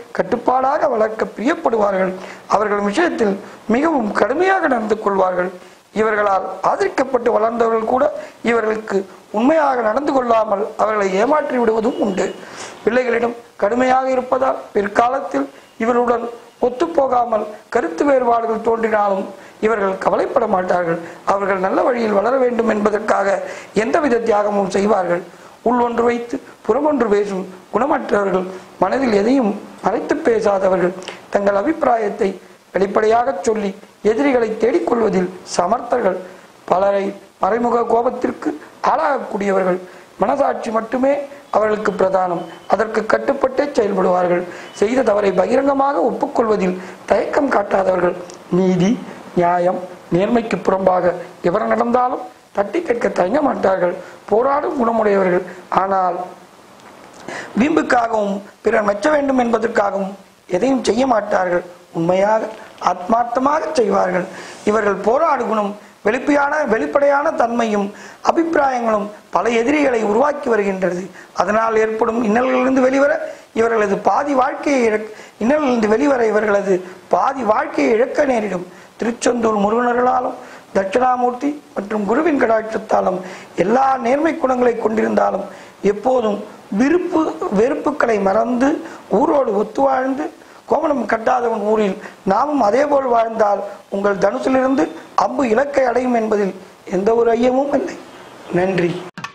கட்டுப்பாடாக வளர்க்க பிரியப்படுவார்கள் அவர்கள் விஷயத்தில் மிகவும் கடுமையாக நடந்து கொள்வார்கள் இவர்களால் ஆதரிக்கப்பட்டு வளர்ந்தவர்கள் கூட இவர்களுக்கு உண்மையாக நடந்து கொள்ளாமல் அவர்களை ஏமாற்றி விடுவதும் உண்டு பிள்ளைகளிடம் கடுமையாக இருப்பதால் பிற்காலத்தில் இவருடன் ஒத்துப்போகாமல் கருத்து வேறுபாடுகள் தோன்றினாலும் இவர்கள் கவலைப்பட மாட்டார்கள் அவர்கள் நல்ல வழியில் வளர வேண்டும் என்பதற்காக எந்தவித தியாகமும் செய்வார்கள் உள் ஒன்று வைத்து புறமொன்று பேசும் குணமற்றவர்கள் மனதில் எதையும் மறைத்து பேசாதவர்கள் தங்கள் அபிப்பிராயத்தை வெளிப்படையாகச் சொல்லி எதிரிகளை தேடிக்கொள்வதில் சமர்த்தர்கள் பலரை மறைமுக கோபத்திற்கு ஆளாகக்கூடியவர்கள் மனசாட்சி மட்டுமே அவர்களுக்கு பிரதானம் அதற்கு கட்டுப்பட்டே செயல்படுவார்கள் செய்த தவறை பகிரங்கமாக ஒப்புக்கொள்வதில் தயக்கம் காட்டாதவர்கள் நீதி நியாயம் நேர்மைக்கு புறம்பாக எவர் நடந்தாலும் தட்டி கேட்க தயங்க மாட்டார்கள் போராடும் குணமுடையவர்கள் ஆனால் வீம்புக்காகவும் பிறர் மெச்ச வேண்டும் என்பதற்காகவும் எதையும் செய்ய மாட்டார்கள் உண்மையாக ஆத்மார்த்தமாக செய்வார்கள் இவர்கள் போராடு குணம் வெளிப்படையான வெளிப்படையான தன்மையும் அபிப்பிராயங்களும் பல எதிரிகளை உருவாக்கி வருகின்றது அதனால் ஏற்படும் இன்னல்களிலிருந்து வெளிவர இவர்களது பாதி வாழ்க்கையை இழக்க இன்னல்களிலிருந்து வெளிவர இவர்களது பாதி வாழ்க்கையை இழக்க நேரிடும் திருச்செந்தூர் முருகனர்களாலும் தட்சிணாமூர்த்தி மற்றும் குருவின் கடாட்சத்தாலும் எல்லா நேர்மை குணங்களை கொண்டிருந்தாலும் எப்போதும் விருப்பு வெறுப்புகளை மறந்து ஊரோடு ஒத்து வாழ்ந்து கோமணம் கட்டாதவன் ஊரில் நாமும் அதேபோல் வாழ்ந்தால் உங்கள் தனுசிலிருந்து அம்பு இலக்கை அடையும் என்பதில் எந்த ஒரு ஐயமும் இல்லை நன்றி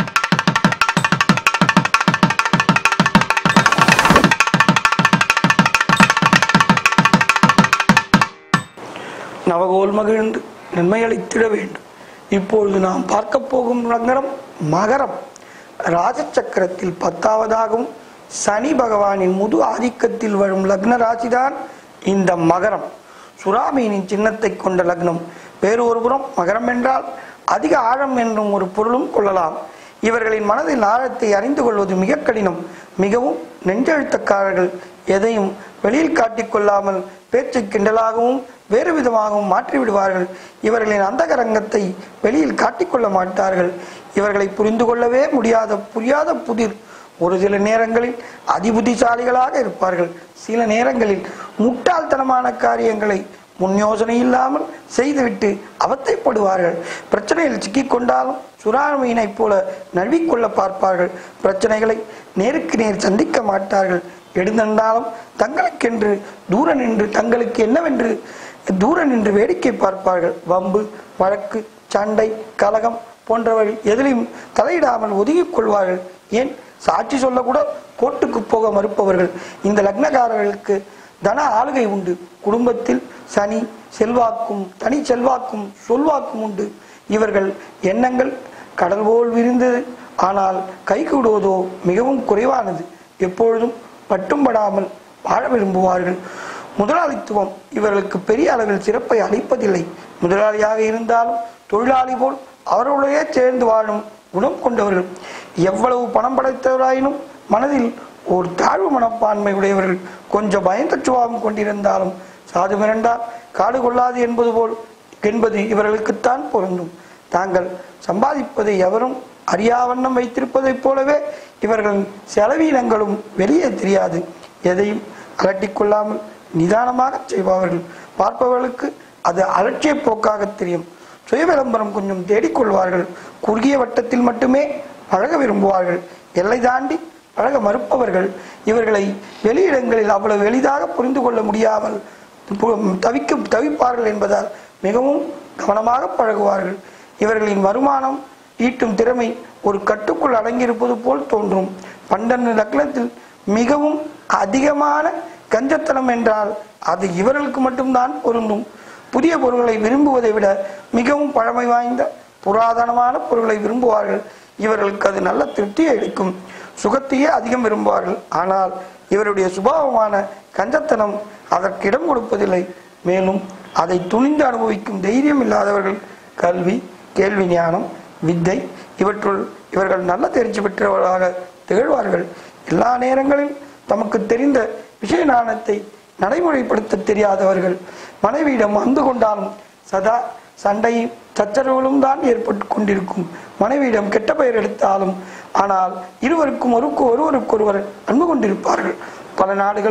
நவகோல் மகிழ்ந்து நன்மை அளித்திட வேண்டும் இப்பொழுது நாம் பார்க்க போகும் நகரம் மகரம் ராஜச்சக்கரத்தில் பத்தாவதாகவும் சனி பகவானின் முது ஆதிக்கத்தில் வரும் லக்ன ராசிதான் இந்த மகரம் சுறாமீனின் சின்னத்தை கொண்ட லக்னம் வேறு ஒரு புறம் மகரம் என்றால் அதிக ஆழம் என்றும் ஒரு பொருளும் கொள்ளலாம் இவர்களின் மனதின் ஆழத்தை அறிந்து கொள்வது மிக கடினம் மிகவும் நெஞ்செழுத்தக்காரர்கள் எதையும் வெளியில் காட்டிக் கொள்ளாமல் பேச்சை கிண்டலாகவும் வேறு விதமாகவும் மாற்றி விடுவார்கள் இவர்களின் அந்தகரங்கத்தை வெளியில் காட்டிக்கொள்ள மாட்டார்கள் இவர்களை புரிந்து கொள்ளவே முடியாத புரியாத புதிர் ஒரு சில நேரங்களில் அதிபுத்திசாலிகளாக இருப்பார்கள் சில நேரங்களில் முட்டாள்தனமான காரியங்களை முன் யோசனை இல்லாமல் செய்துவிட்டு அவத்தைப்படுவார்கள் பிரச்சனையில் சிக்கிக்கொண்டாலும் சுறாமீனைப் போல நழுவிக்கொள்ள பார்ப்பார்கள் பிரச்சனைகளை நேருக்கு நேர் சந்திக்க மாட்டார்கள் எழுந்திருந்தாலும் தங்களுக்கென்று தூர நின்று தங்களுக்கு என்னவென்று தூர நின்று வேடிக்கை பார்ப்பார்கள் வம்பு வழக்கு சண்டை கலகம் போன்றவை எதிலையும் தலையிடாமல் ஒதுங்கிக் கொள்வார்கள் ஏன் சாட்சி சொல்ல கூட கோர்ட்டுக்கு போக மறுப்பவர்கள் இந்த லக்னக்காரர்களுக்கு தன ஆளுகை உண்டு குடும்பத்தில் சனி செல்வாக்கும் தனி செல்வாக்கும் சொல்வாக்கும் உண்டு இவர்கள் எண்ணங்கள் கடல் போல் விரிந்தது ஆனால் கைகூடுவதோ மிகவும் குறைவானது எப்பொழுதும் பட்டும் படாமல் வாழ விரும்புவார்கள் முதலாளித்துவம் இவர்களுக்கு பெரிய அளவில் சிறப்பை அளிப்பதில்லை முதலாளியாக இருந்தாலும் தொழிலாளி போல் அவர்களுடைய சேர்ந்து வாழும் குணம் கொண்டவர்கள் எவ்வளவு பணம் படைத்தவராயினும் மனதில் ஒரு தாழ்வு மனப்பான்மை உடையவர்கள் கொஞ்சம் பயந்த சுபாவம் கொண்டிருந்தாலும் சாது மிரண்டால் காடு கொள்ளாது என்பது போல் என்பது இவர்களுக்குத்தான் பொருந்தும் தாங்கள் சம்பாதிப்பதை எவரும் அறியாவண்ணம் வைத்திருப்பதைப் போலவே இவர்கள் செலவீனங்களும் வெளியே தெரியாது எதையும் அலட்டிக்கொள்ளாமல் நிதானமாக செய்பவர்கள் பார்ப்பவர்களுக்கு அது அலட்சிய போக்காக தெரியும் சுய விளம்பரம் கொஞ்சம் தேடிக்கொள்வார்கள் குறுகிய வட்டத்தில் மட்டுமே பழக விரும்புவார்கள் எல்லை தாண்டி பழக மறுப்பவர்கள் இவர்களை வெளியிடங்களில் அவ்வளவு எளிதாக புரிந்து கொள்ள முடியாமல் பு- தவிக்க தவிப்பார்கள் என்பதால் மிகவும் கவனமாக பழகுவார்கள் இவர்களின் வருமானம் ஈட்டும் திறமை ஒரு கட்டுக்குள் அடங்கியிருப்பது போல் தோன்றும் பன்னெண்டு லக்னத்தில் மிகவும் அதிகமான கஞ்சத்தனம் என்றால் அது இவர்களுக்கு மட்டும்தான் பொருந்தும் புதிய பொருள்களை விரும்புவதை விட மிகவும் பழமை வாய்ந்த புராதனமான பொருள்களை விரும்புவார்கள் இவர்களுக்கு அது நல்ல திருப்தியை அளிக்கும் சுகத்தையே அதிகம் விரும்புவார்கள் ஆனால் இவருடைய சுபாவமான கஞ்சத்தனம் அதற்கு இடம் கொடுப்பதில்லை மேலும் அதை துணிந்து அனுபவிக்கும் தைரியம் இல்லாதவர்கள் கல்வி கேள்வி ஞானம் வித்தை இவற்றுள் இவர்கள் நல்ல தேர்ச்சி பெற்றவர்களாக திகழ்வார்கள் எல்லா நேரங்களிலும் தமக்கு தெரிந்த விஷய ஞானத்தை நடைமுறைப்படுத்த தெரியாதவர்கள் மனைவியிடம் அந்து கொண்டாலும் சதா சண்டையும் சச்சரவுகளும் தான் ஏற்பட்டு கொண்டிருக்கும் மனைவியிடம் கெட்ட பெயர் எடுத்தாலும் ஆனால் இருவருக்கும் ஒருக்கு ஒருவருக்கொருவர் அன்பு கொண்டிருப்பார்கள் பல நாடுகள்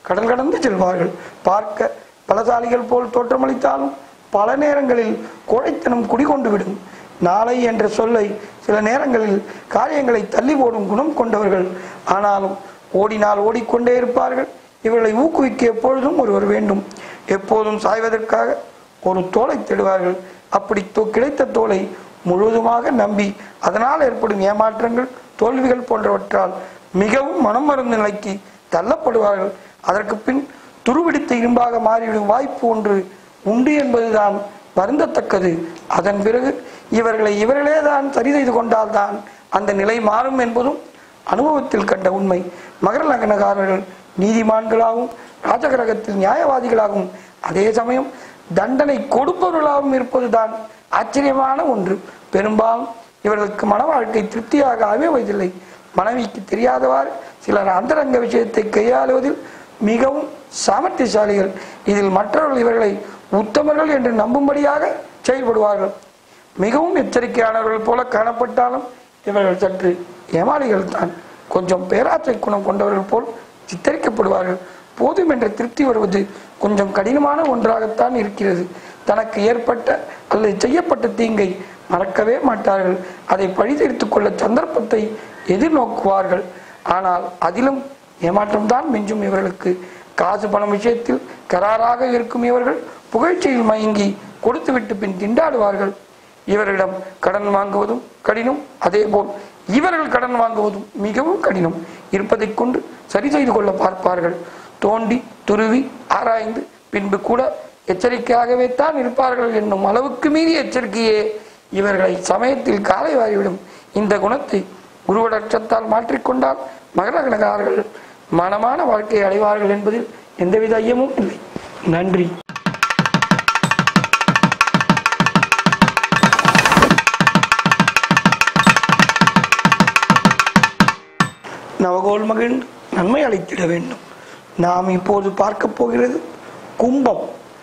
கடல் கடந்து செல்வார்கள் பார்க்க பலசாலிகள் போல் தோற்றமளித்தாலும் பல நேரங்களில் கோழைத்தனம் குடிகொண்டு விடும் நாளை என்ற சொல்லை சில நேரங்களில் காரியங்களை தள்ளி போடும் குணம் கொண்டவர்கள் ஆனாலும் ஓடினால் ஓடிக்கொண்டே இருப்பார்கள் இவர்களை ஊக்குவிக்க எப்பொழுதும் ஒருவர் வேண்டும் எப்போதும் சாய்வதற்காக ஒரு தோலை தேடுவார்கள் அப்படி தோ- கிடைத்த தோலை முழுவதுமாக நம்பி அதனால் ஏற்படும் ஏமாற்றங்கள் தோல்விகள் போன்றவற்றால் மிகவும் மனம் மறந்த நிலைக்கு தள்ளப்படுவார்கள் அதற்கு பின் துருபிடித்த இரும்பாக மாறிவிடும் வாய்ப்பு ஒன்று உண்டு என்பதுதான் வருந்தத்தக்கது அதன் பிறகு இவர்களை இவர்களே தான் சரி செய்து கொண்டால்தான் அந்த நிலை மாறும் என்பதும் அனுபவத்தில் கண்ட உண்மை மகர லக்னக்காரர்கள் நீதிமான்களாகவும் ராஜகிரகத்தில் நியாயவாதிகளாகவும் அதே சமயம் தண்டனை கொடுப்பவர்களாகவும் இருப்பதுதான் ஆச்சரியமான ஒன்று பெரும்பாலும் இவர்களுக்கு மன வாழ்க்கை திருப்தியாக அமைவதில்லை மனைவிக்கு தெரியாதவாறு சிலர் அந்தரங்க விஷயத்தை கையாளுவதில் மிகவும் சாமர்த்தியசாலிகள் இதில் மற்றவர்கள் இவர்களை உத்தமர்கள் என்று நம்பும்படியாக செயல்படுவார்கள் மிகவும் எச்சரிக்கையானவர்கள் போல காணப்பட்டாலும் இவர்கள் சற்று ஏமாளிகள் தான் கொஞ்சம் பேராசை குணம் கொண்டவர்கள் போல் சித்தரிக்கப்படுவார்கள் போதும் என்ற திருப்தி வருவது கொஞ்சம் கடினமான ஒன்றாகத்தான் இருக்கிறது தனக்கு ஏற்பட்ட அல்லது செய்யப்பட்ட தீங்கை மறக்கவே மாட்டார்கள் அதை பழிதெடுத்துக் கொள்ள சந்தர்ப்பத்தை எதிர்நோக்குவார்கள் ஆனால் அதிலும் ஏமாற்றம்தான் மிஞ்சும் இவர்களுக்கு காசு பணம் விஷயத்தில் கராராக இருக்கும் இவர்கள் புகழ்ச்சியில் மயங்கி கொடுத்துவிட்டு பின் திண்டாடுவார்கள் இவர்களிடம் கடன் வாங்குவதும் கடினம் அதேபோல் இவர்கள் கடன் வாங்குவதும் மிகவும் கடினம் இருப்பதைக் கொண்டு சரி செய்து கொள்ள பார்ப்பார்கள் தோண்டி துருவி ஆராய்ந்து பின்பு கூட எச்சரிக்கையாகவே தான் இருப்பார்கள் என்னும் அளவுக்கு மீறி எச்சரிக்கையே இவர்களை சமயத்தில் காலை வாரிவிடும் இந்த குணத்தை குருவடற்றத்தால் மாற்றிக்கொண்டால் மகரகணகாரர்கள் மனமான வாழ்க்கையை அடைவார்கள் என்பதில் எந்தவித ஐயமும் இல்லை நன்றி நவகோல் மகிழ்ந்து நன்மை அளித்திட வேண்டும் நாம் இப்போது பார்க்க போகிறது கும்பம்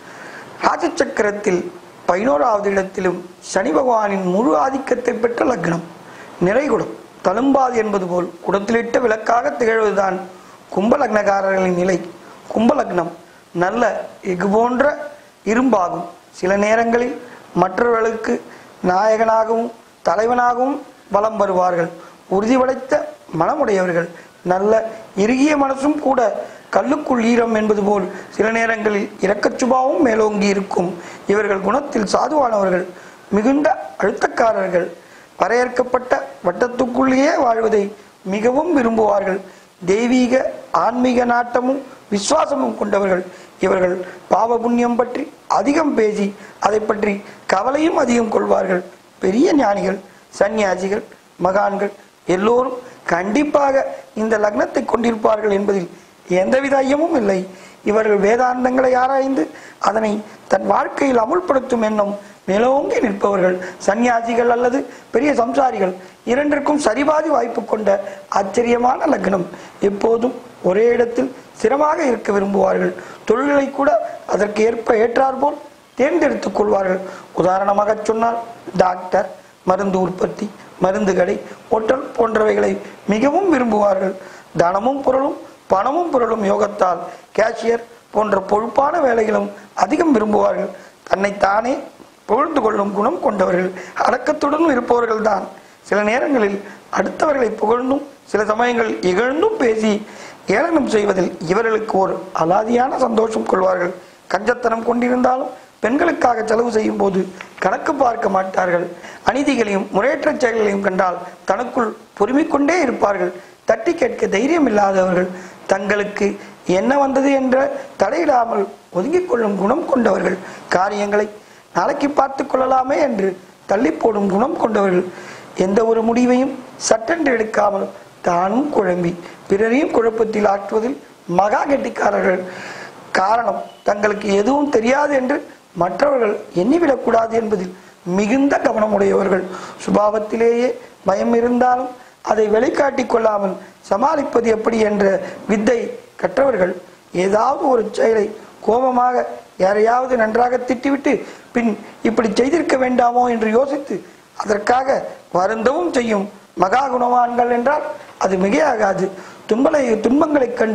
ராஜசக்கரத்தில் பதினோராவது இடத்திலும் சனி பகவானின் முழு ஆதிக்கத்தை பெற்ற லக்னம் நிறைகுடம் தழும்பாது என்பது போல் குடத்திலிட்ட விளக்காக திகழ்வதுதான் கும்ப லக்னக்காரர்களின் நிலை கும்ப லக்னம் நல்ல எஃகு போன்ற இரும்பாகும் சில நேரங்களில் மற்றவர்களுக்கு நாயகனாகவும் தலைவனாகவும் வலம் வருவார்கள் உறுதி படைத்த மனமுடையவர்கள் நல்ல இறுகிய மனசும் கூட கல்லுக்குள் ஈரம் என்பது போல் சில நேரங்களில் இரக்கச் சுபாவம் மேலோங்கி இருக்கும் இவர்கள் குணத்தில் சாதுவானவர்கள் மிகுந்த அழுத்தக்காரர்கள் வரையறுக்கப்பட்ட வட்டத்துக்குள்ளேயே வாழ்வதை மிகவும் விரும்புவார்கள் தெய்வீக ஆன்மீக நாட்டமும் விசுவாசமும் கொண்டவர்கள் இவர்கள் பாவ புண்ணியம் பற்றி அதிகம் பேசி அதை பற்றி கவலையும் அதிகம் கொள்வார்கள் பெரிய ஞானிகள் சந்நியாசிகள் மகான்கள் எல்லோரும் கண்டிப்பாக இந்த லக்னத்தை கொண்டிருப்பார்கள் என்பதில் எந்தவித ஐயமும் இல்லை இவர்கள் வேதாந்தங்களை ஆராய்ந்து அதனை தன் வாழ்க்கையில் அமுல்படுத்தும் எண்ணம் மேலோங்கி நிற்பவர்கள் சந்நியாசிகள் அல்லது பெரிய சம்சாரிகள் இரண்டிற்கும் சரிபாதி வாய்ப்பு கொண்ட ஆச்சரியமான லக்னம் எப்போதும் ஒரே இடத்தில் ஸ்திரமாக இருக்க விரும்புவார்கள் தொழில்களை கூட அதற்கு ஏற்ப ஏற்றாற்போல் தேர்ந்தெடுத்துக் கொள்வார்கள் உதாரணமாக சொன்னால் டாக்டர் மருந்து உற்பத்தி மருந்து கடை ஹோட்டல் போன்றவைகளை மிகவும் விரும்புவார்கள் தனமும் பொருளும் பணமும் பொருளும் யோகத்தால் கேஷியர் போன்ற பொறுப்பான வேலைகளும் அதிகம் விரும்புவார்கள் தன்னைத்தானே புகழ்ந்து கொள்ளும் குணம் கொண்டவர்கள் அடக்கத்துடன் இருப்பவர்கள் தான் சில நேரங்களில் அடுத்தவர்களை புகழ்ந்தும் சில சமயங்களில் இகழ்ந்தும் பேசி ஏளனம் செய்வதில் இவர்களுக்கு ஒரு அலாதியான சந்தோஷம் கொள்வார்கள் கஞ்சத்தனம் கொண்டிருந்தாலும் பெண்களுக்காக செலவு செய்யும் போது கணக்கு பார்க்க மாட்டார்கள் அநீதிகளையும் முறையற்ற செயல்களையும் கண்டால் தனக்குள் பொறுமிக் கொண்டே இருப்பார்கள் தட்டி கேட்க தைரியம் இல்லாதவர்கள் தங்களுக்கு என்ன வந்தது என்ற தடையிடாமல் ஒதுங்கிக் கொள்ளும் குணம் கொண்டவர்கள் காரியங்களை நாளைக்கு பார்த்து கொள்ளலாமே என்று தள்ளி போடும் குணம் கொண்டவர்கள் எந்த ஒரு முடிவையும் சட்டென்று எடுக்காமல் தானும் குழம்பி பிறரையும் குழப்பத்தில் ஆற்றுவதில் மகா கெட்டிக்காரர்கள் காரணம் தங்களுக்கு எதுவும் தெரியாது என்று மற்றவர்கள் எண்ணிவிடக்கூடாது என்பதில் மிகுந்த கவனமுடையவர்கள் சுபாவத்திலேயே பயம் இருந்தாலும் அதை வெளிக்காட்டிக் கொள்ளாமல் சமாளிப்பது எப்படி என்ற வித்தை கற்றவர்கள் ஏதாவது ஒரு செயலை கோபமாக யாரையாவது நன்றாக திட்டிவிட்டு பின் இப்படி செய்திருக்க வேண்டாமோ என்று யோசித்து அதற்காக வருந்தவும் செய்யும் மகா குணவான்கள் என்றால் அது மிகையாகாது துன்பலை துன்பங்களைக் கண்டு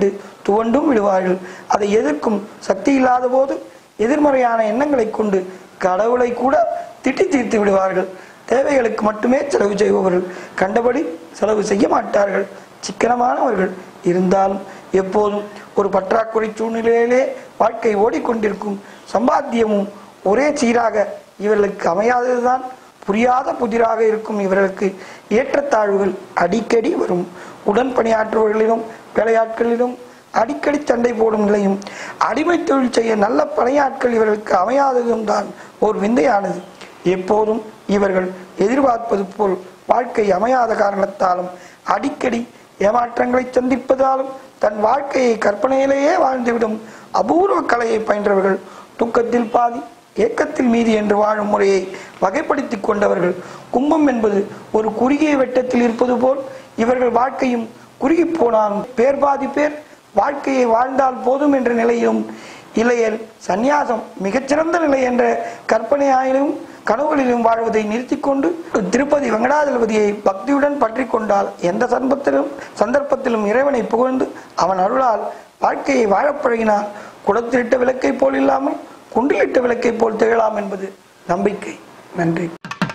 துவண்டும் விடுவார்கள் அதை எதிர்க்கும் சக்தி இல்லாத போது எதிர்மறையான எண்ணங்களை கொண்டு கடவுளை கூட திட்டி தீர்த்து விடுவார்கள் தேவைகளுக்கு மட்டுமே செலவு செய்பவர்கள் கண்டபடி செலவு செய்ய மாட்டார்கள் சிக்கனமானவர்கள் இருந்தாலும் எப்போதும் ஒரு பற்றாக்குறை சூழ்நிலையிலே வாழ்க்கை ஓடிக்கொண்டிருக்கும் சம்பாத்தியமும் ஒரே சீராக இவர்களுக்கு அமையாததுதான் புரியாத புதிராக இருக்கும் இவர்களுக்கு ஏற்றத்தாழ்வுகள் அடிக்கடி வரும் உடன் பணியாற்றுபவர்களிலும் வேலையாட்களிலும் அடிக்கடி சண்டை போடும் நிலையும் அடிமை தொழில் செய்ய நல்ல பணியாட்கள் இவர்களுக்கு அமையாததும் தான் ஒரு விந்தையானது எப்போதும் இவர்கள் எதிர்பார்ப்பது போல் வாழ்க்கை அமையாத காரணத்தாலும் அடிக்கடி ஏமாற்றங்களை சந்திப்பதாலும் தன் வாழ்க்கையை கற்பனையிலேயே வாழ்ந்துவிடும் அபூர்வ கலையை பயின்றவர்கள் தூக்கத்தில் பாதி ஏக்கத்தில் மீதி என்று வாழும் முறையை வகைப்படுத்திக் கொண்டவர்கள் கும்பம் என்பது ஒரு குறுகிய வெட்டத்தில் இருப்பது போல் இவர்கள் வாழ்க்கையும் குறுகி போனாலும் பேர் பாதி பேர் வாழ்க்கையை வாழ்ந்தால் போதும் என்ற நிலையிலும் இல்லையேல் சந்நியாசம் மிகச்சிறந்த நிலை என்ற கற்பனையாயிலும் கனவுகளிலும் வாழ்வதை நிறுத்திக் கொண்டு திருப்பதி வெங்கடாஜலபதியை பக்தியுடன் பற்றி கொண்டால் எந்த சந்தர்ப்பத்திலும் சந்தர்ப்பத்திலும் இறைவனை புகழ்ந்து அவன் அருளால் வாழ்க்கையை வாழப் பழகினால் குடத்திலிட்ட விளக்கை போல் இல்லாமல் குண்டிலிட்ட விளக்கை போல் திகழலாம் என்பது நம்பிக்கை நன்றி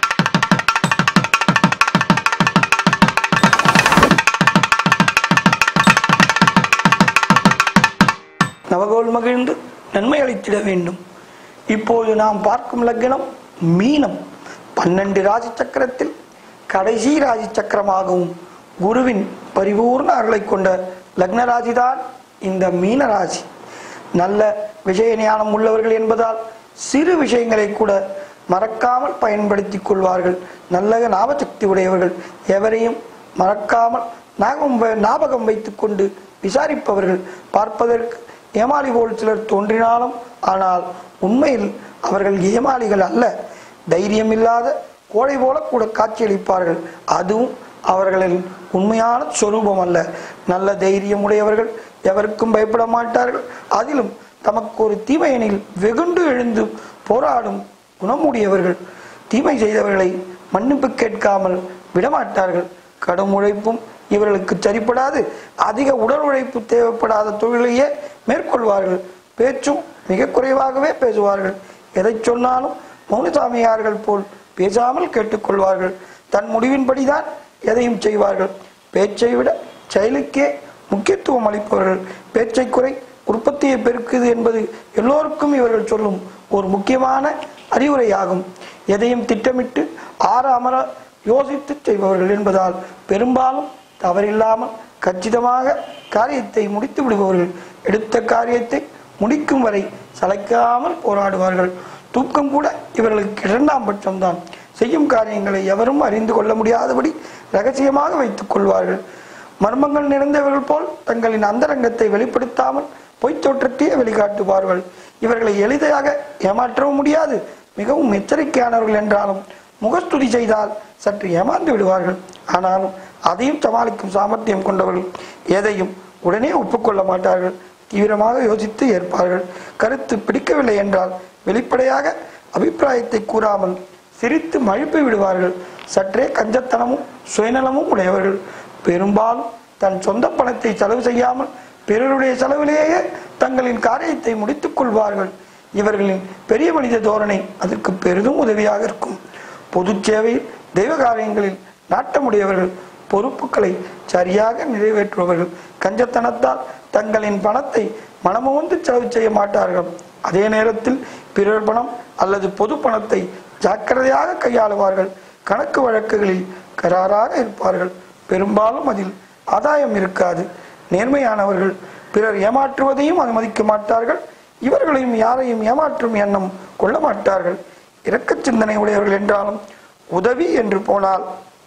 நவகோல் மகிழ்ந்து நன்மை அளித்திட வேண்டும் இப்போது நாம் பார்க்கும் லக்னம் மீனம் பன்னெண்டு ராசி சக்கரத்தில் கடைசி ராசி சக்கரமாகவும் குருவின் பரிபூர்ண அருளை கொண்ட லக்ன ராசிதான் இந்த மீன ராசி நல்ல விஷய ஞானம் உள்ளவர்கள் என்பதால் சிறு விஷயங்களை கூட மறக்காமல் பயன்படுத்திக் கொள்வார்கள் நல்ல ஞாபகசக்தி உடையவர்கள் எவரையும் மறக்காமல் ஞாபகம் வ- ஞாபகம் வைத்துக் கொண்டு விசாரிப்பவர்கள் பார்ப்பதற்கு ஏமாளி போல் சிலர் தோன்றினாலும் ஆனால் உண்மையில் அவர்கள் ஏமாளிகள் அல்ல தைரியம் இல்லாத கோழை போல கூட காட்சியளிப்பார்கள் அதுவும் அவர்களின் உண்மையான சொரூபம் அல்ல நல்ல தைரியம் உடையவர்கள் எவருக்கும் பயப்பட மாட்டார்கள் அதிலும் தமக்கு ஒரு தீமையெனில் வெகுண்டு எழுந்து போராடும் குணமுடையவர்கள் தீமை செய்தவர்களை மன்னிப்பு கேட்காமல் விடமாட்டார்கள் கடும் உழைப்பும் இவர்களுக்கு சரிப்படாது அதிக உடல் உழைப்பு தேவைப்படாத தொழிலையே மேற்கொள்வார்கள் பேச்சும் மிக குறைவாகவே பேசுவார்கள் எதை சொன்னாலும் மௌனசாமியார்கள் போல் பேசாமல் கேட்டுக்கொள்வார்கள் தன் முடிவின்படிதான் எதையும் செய்வார்கள் பேச்சை விட செயலுக்கே முக்கியத்துவம் அளிப்பவர்கள் பேச்சை குறை உற்பத்தியை பெருக்குது என்பது எல்லோருக்கும் இவர்கள் சொல்லும் ஒரு முக்கியமான அறிவுரையாகும் எதையும் திட்டமிட்டு ஆற அமர யோசித்து செய்பவர்கள் என்பதால் பெரும்பாலும் தவறில்லாமல் கச்சிதமாக காரியத்தை முடித்து விடுபவர்கள் எடுத்த காரியத்தை முடிக்கும் வரை சளைக்காமல் போராடுவார்கள் தூக்கம் கூட இவர்களுக்கு இரண்டாம் பட்சம்தான் செய்யும் காரியங்களை எவரும் அறிந்து கொள்ள முடியாதபடி ரகசியமாக வைத்துக் கொள்வார்கள் மர்மங்கள் நிறைந்தவர்கள் போல் தங்களின் அந்தரங்கத்தை வெளிப்படுத்தாமல் பொய்த் தோற்றத்தையே வெளிக்காட்டுவார்கள் இவர்களை எளிதாக ஏமாற்றவும் முடியாது மிகவும் எச்சரிக்கையானவர்கள் என்றாலும் முகஸ்துதி செய்தால் சற்று ஏமாந்து விடுவார்கள் ஆனாலும் அதையும் சமாளிக்கும் சாமர்த்தியம் கொண்டவர்கள் எதையும் உடனே ஒப்புக்கொள்ள மாட்டார்கள் தீவிரமாக யோசித்து ஏற்பார்கள் கருத்து பிடிக்கவில்லை என்றால் வெளிப்படையாக அபிப்பிராயத்தை கூறாமல் சிரித்து மழுப்பி விடுவார்கள் சற்றே கஞ்சத்தனமும் சுயநலமும் உடையவர்கள் பெரும்பாலும் தன் சொந்த பணத்தை செலவு செய்யாமல் பிறருடைய செலவிலேயே தங்களின் காரியத்தை முடித்துக் கொள்வார்கள் இவர்களின் பெரிய மனித தோரணை அதற்கு பெரிதும் உதவியாக இருக்கும் பொது சேவையில் தெய்வ காரியங்களில் நாட்டமுடையவர்கள் பொறுப்புகளை சரியாக நிறைவேற்றுபவர்கள் கஞ்சத்தனத்தால் தங்களின் பணத்தை மனமுவந்து செலவு செய்ய மாட்டார்கள் அதே நேரத்தில் பிறர் பணம் அல்லது பொது பணத்தை ஜாக்கிரதையாக கையாளுவார்கள் கணக்கு வழக்குகளில் கராராக இருப்பார்கள் பெரும்பாலும் அதில் ஆதாயம் இருக்காது நேர்மையானவர்கள் பிறர் ஏமாற்றுவதையும் அனுமதிக்க மாட்டார்கள் இவர்களையும் யாரையும் ஏமாற்றும் எண்ணம் கொள்ள மாட்டார்கள் இரக்கச் சிந்தனை உடையவர்கள் என்றாலும் உதவி என்று போனால்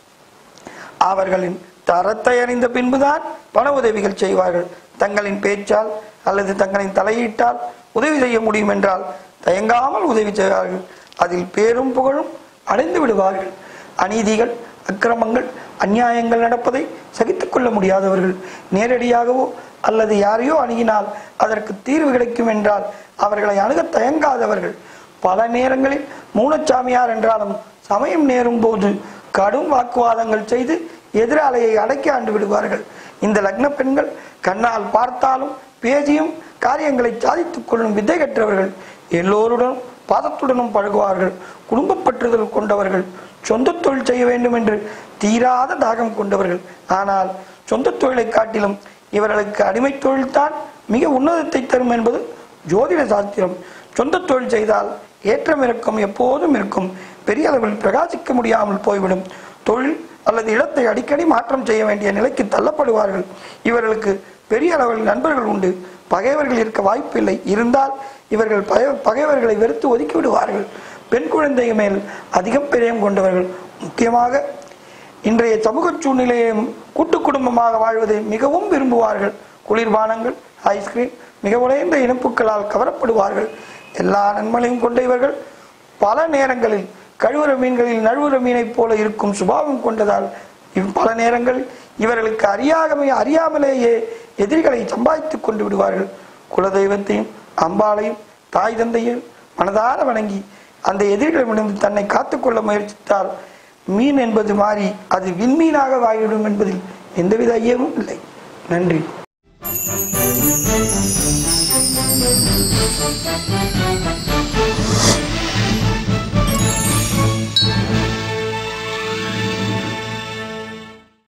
அவர்களின் தரத்தை அறிந்த பின்புதான் பண உதவிகள் செய்வார்கள் தங்களின் பேச்சால் அல்லது தங்களின் தலையீட்டால் உதவி செய்ய முடியும் என்றால் தயங்காமல் உதவி செய்வார்கள் அதில் பேரும் புகழும் அடைந்து விடுவார்கள் அநீதிகள் அக்கிரமங்கள் அநியாயங்கள் நடப்பதை சகித்துக் கொள்ள முடியாதவர்கள் நேரடியாகவோ அல்லது யாரையோ அணுகினால் அதற்கு தீர்வு கிடைக்கும் என்றால் அவர்களை அணுக தயங்காதவர்கள் பல நேரங்களில் மூலச்சாமியார் என்றாலும் சமயம் நேரும் போது கடும் வாக்குவாதங்கள் செய்து எதிராளியை அடக்கி ஆண்டு விடுவார்கள் இந்த லக்ன பெண்கள் கண்ணால் பார்த்தாலும் பேசியும் காரியங்களை சாதித்துக் கொள்ளும் வித்தை கற்றவர்கள் எல்லோருடன் பாதத்துடனும் பழகுவார்கள் குடும்ப பற்றுதல் கொண்டவர்கள் சொந்த தொழில் செய்ய வேண்டும் என்று தீராத தாகம் கொண்டவர்கள் ஆனால் சொந்த தொழிலை காட்டிலும் இவர்களுக்கு அடிமை தொழில்தான் மிக உன்னதத்தை தரும் என்பது ஜோதிட சாஸ்திரம் சொந்த தொழில் செய்தால் ஏற்றம் இறக்கம் எப்போதும் இருக்கும் பெரிய அளவில் பிரகாசிக்க முடியாமல் போய்விடும் தொழில் அல்லது இடத்தை அடிக்கடி மாற்றம் செய்ய வேண்டிய நிலைக்கு தள்ளப்படுவார்கள் இவர்களுக்கு பெரிய அளவில் நண்பர்கள் உண்டு பகைவர்கள் இருக்க வாய்ப்பில்லை இருந்தால் இவர்கள் பகை- பகைவர்களை வெறுத்து ஒதுக்கி விடுவார்கள் பெண் குழந்தை மேல் அதிகம் பிரியம் கொண்டவர்கள் முக்கியமாக இன்றைய சமூக சூழ்நிலையும் கூட்டு குடும்பமாக வாழ்வதை மிகவும் விரும்புவார்கள் குளிர்பானங்கள் ஐஸ்கிரீம் மிக உடைந்த இனிப்புகளால் கவரப்படுவார்கள் எல்லா நன்மைகளையும் கொண்ட இவர்கள் பல நேரங்களில் கழுவுற மீன்களில் நழுவுற மீனைப் போல இருக்கும் சுபாவம் கொண்டதால் இவ் பல நேரங்கள் இவர்களுக்கு அறியாகமே அறியாமலேயே எதிரிகளை சம்பாதித்துக் கொண்டு விடுவார்கள் குலதெய்வத்தையும் அம்பாளையும் தாய் தந்தையும் மனதார வணங்கி அந்த எதிரிகளிடமிருந்து தன்னை காத்துக்கொள்ள முயற்சித்தால் மீன் என்பது மாறி அது விண்மீனாக வாழிவிடும் என்பதில் எந்தவித ஐயமும் இல்லை நன்றி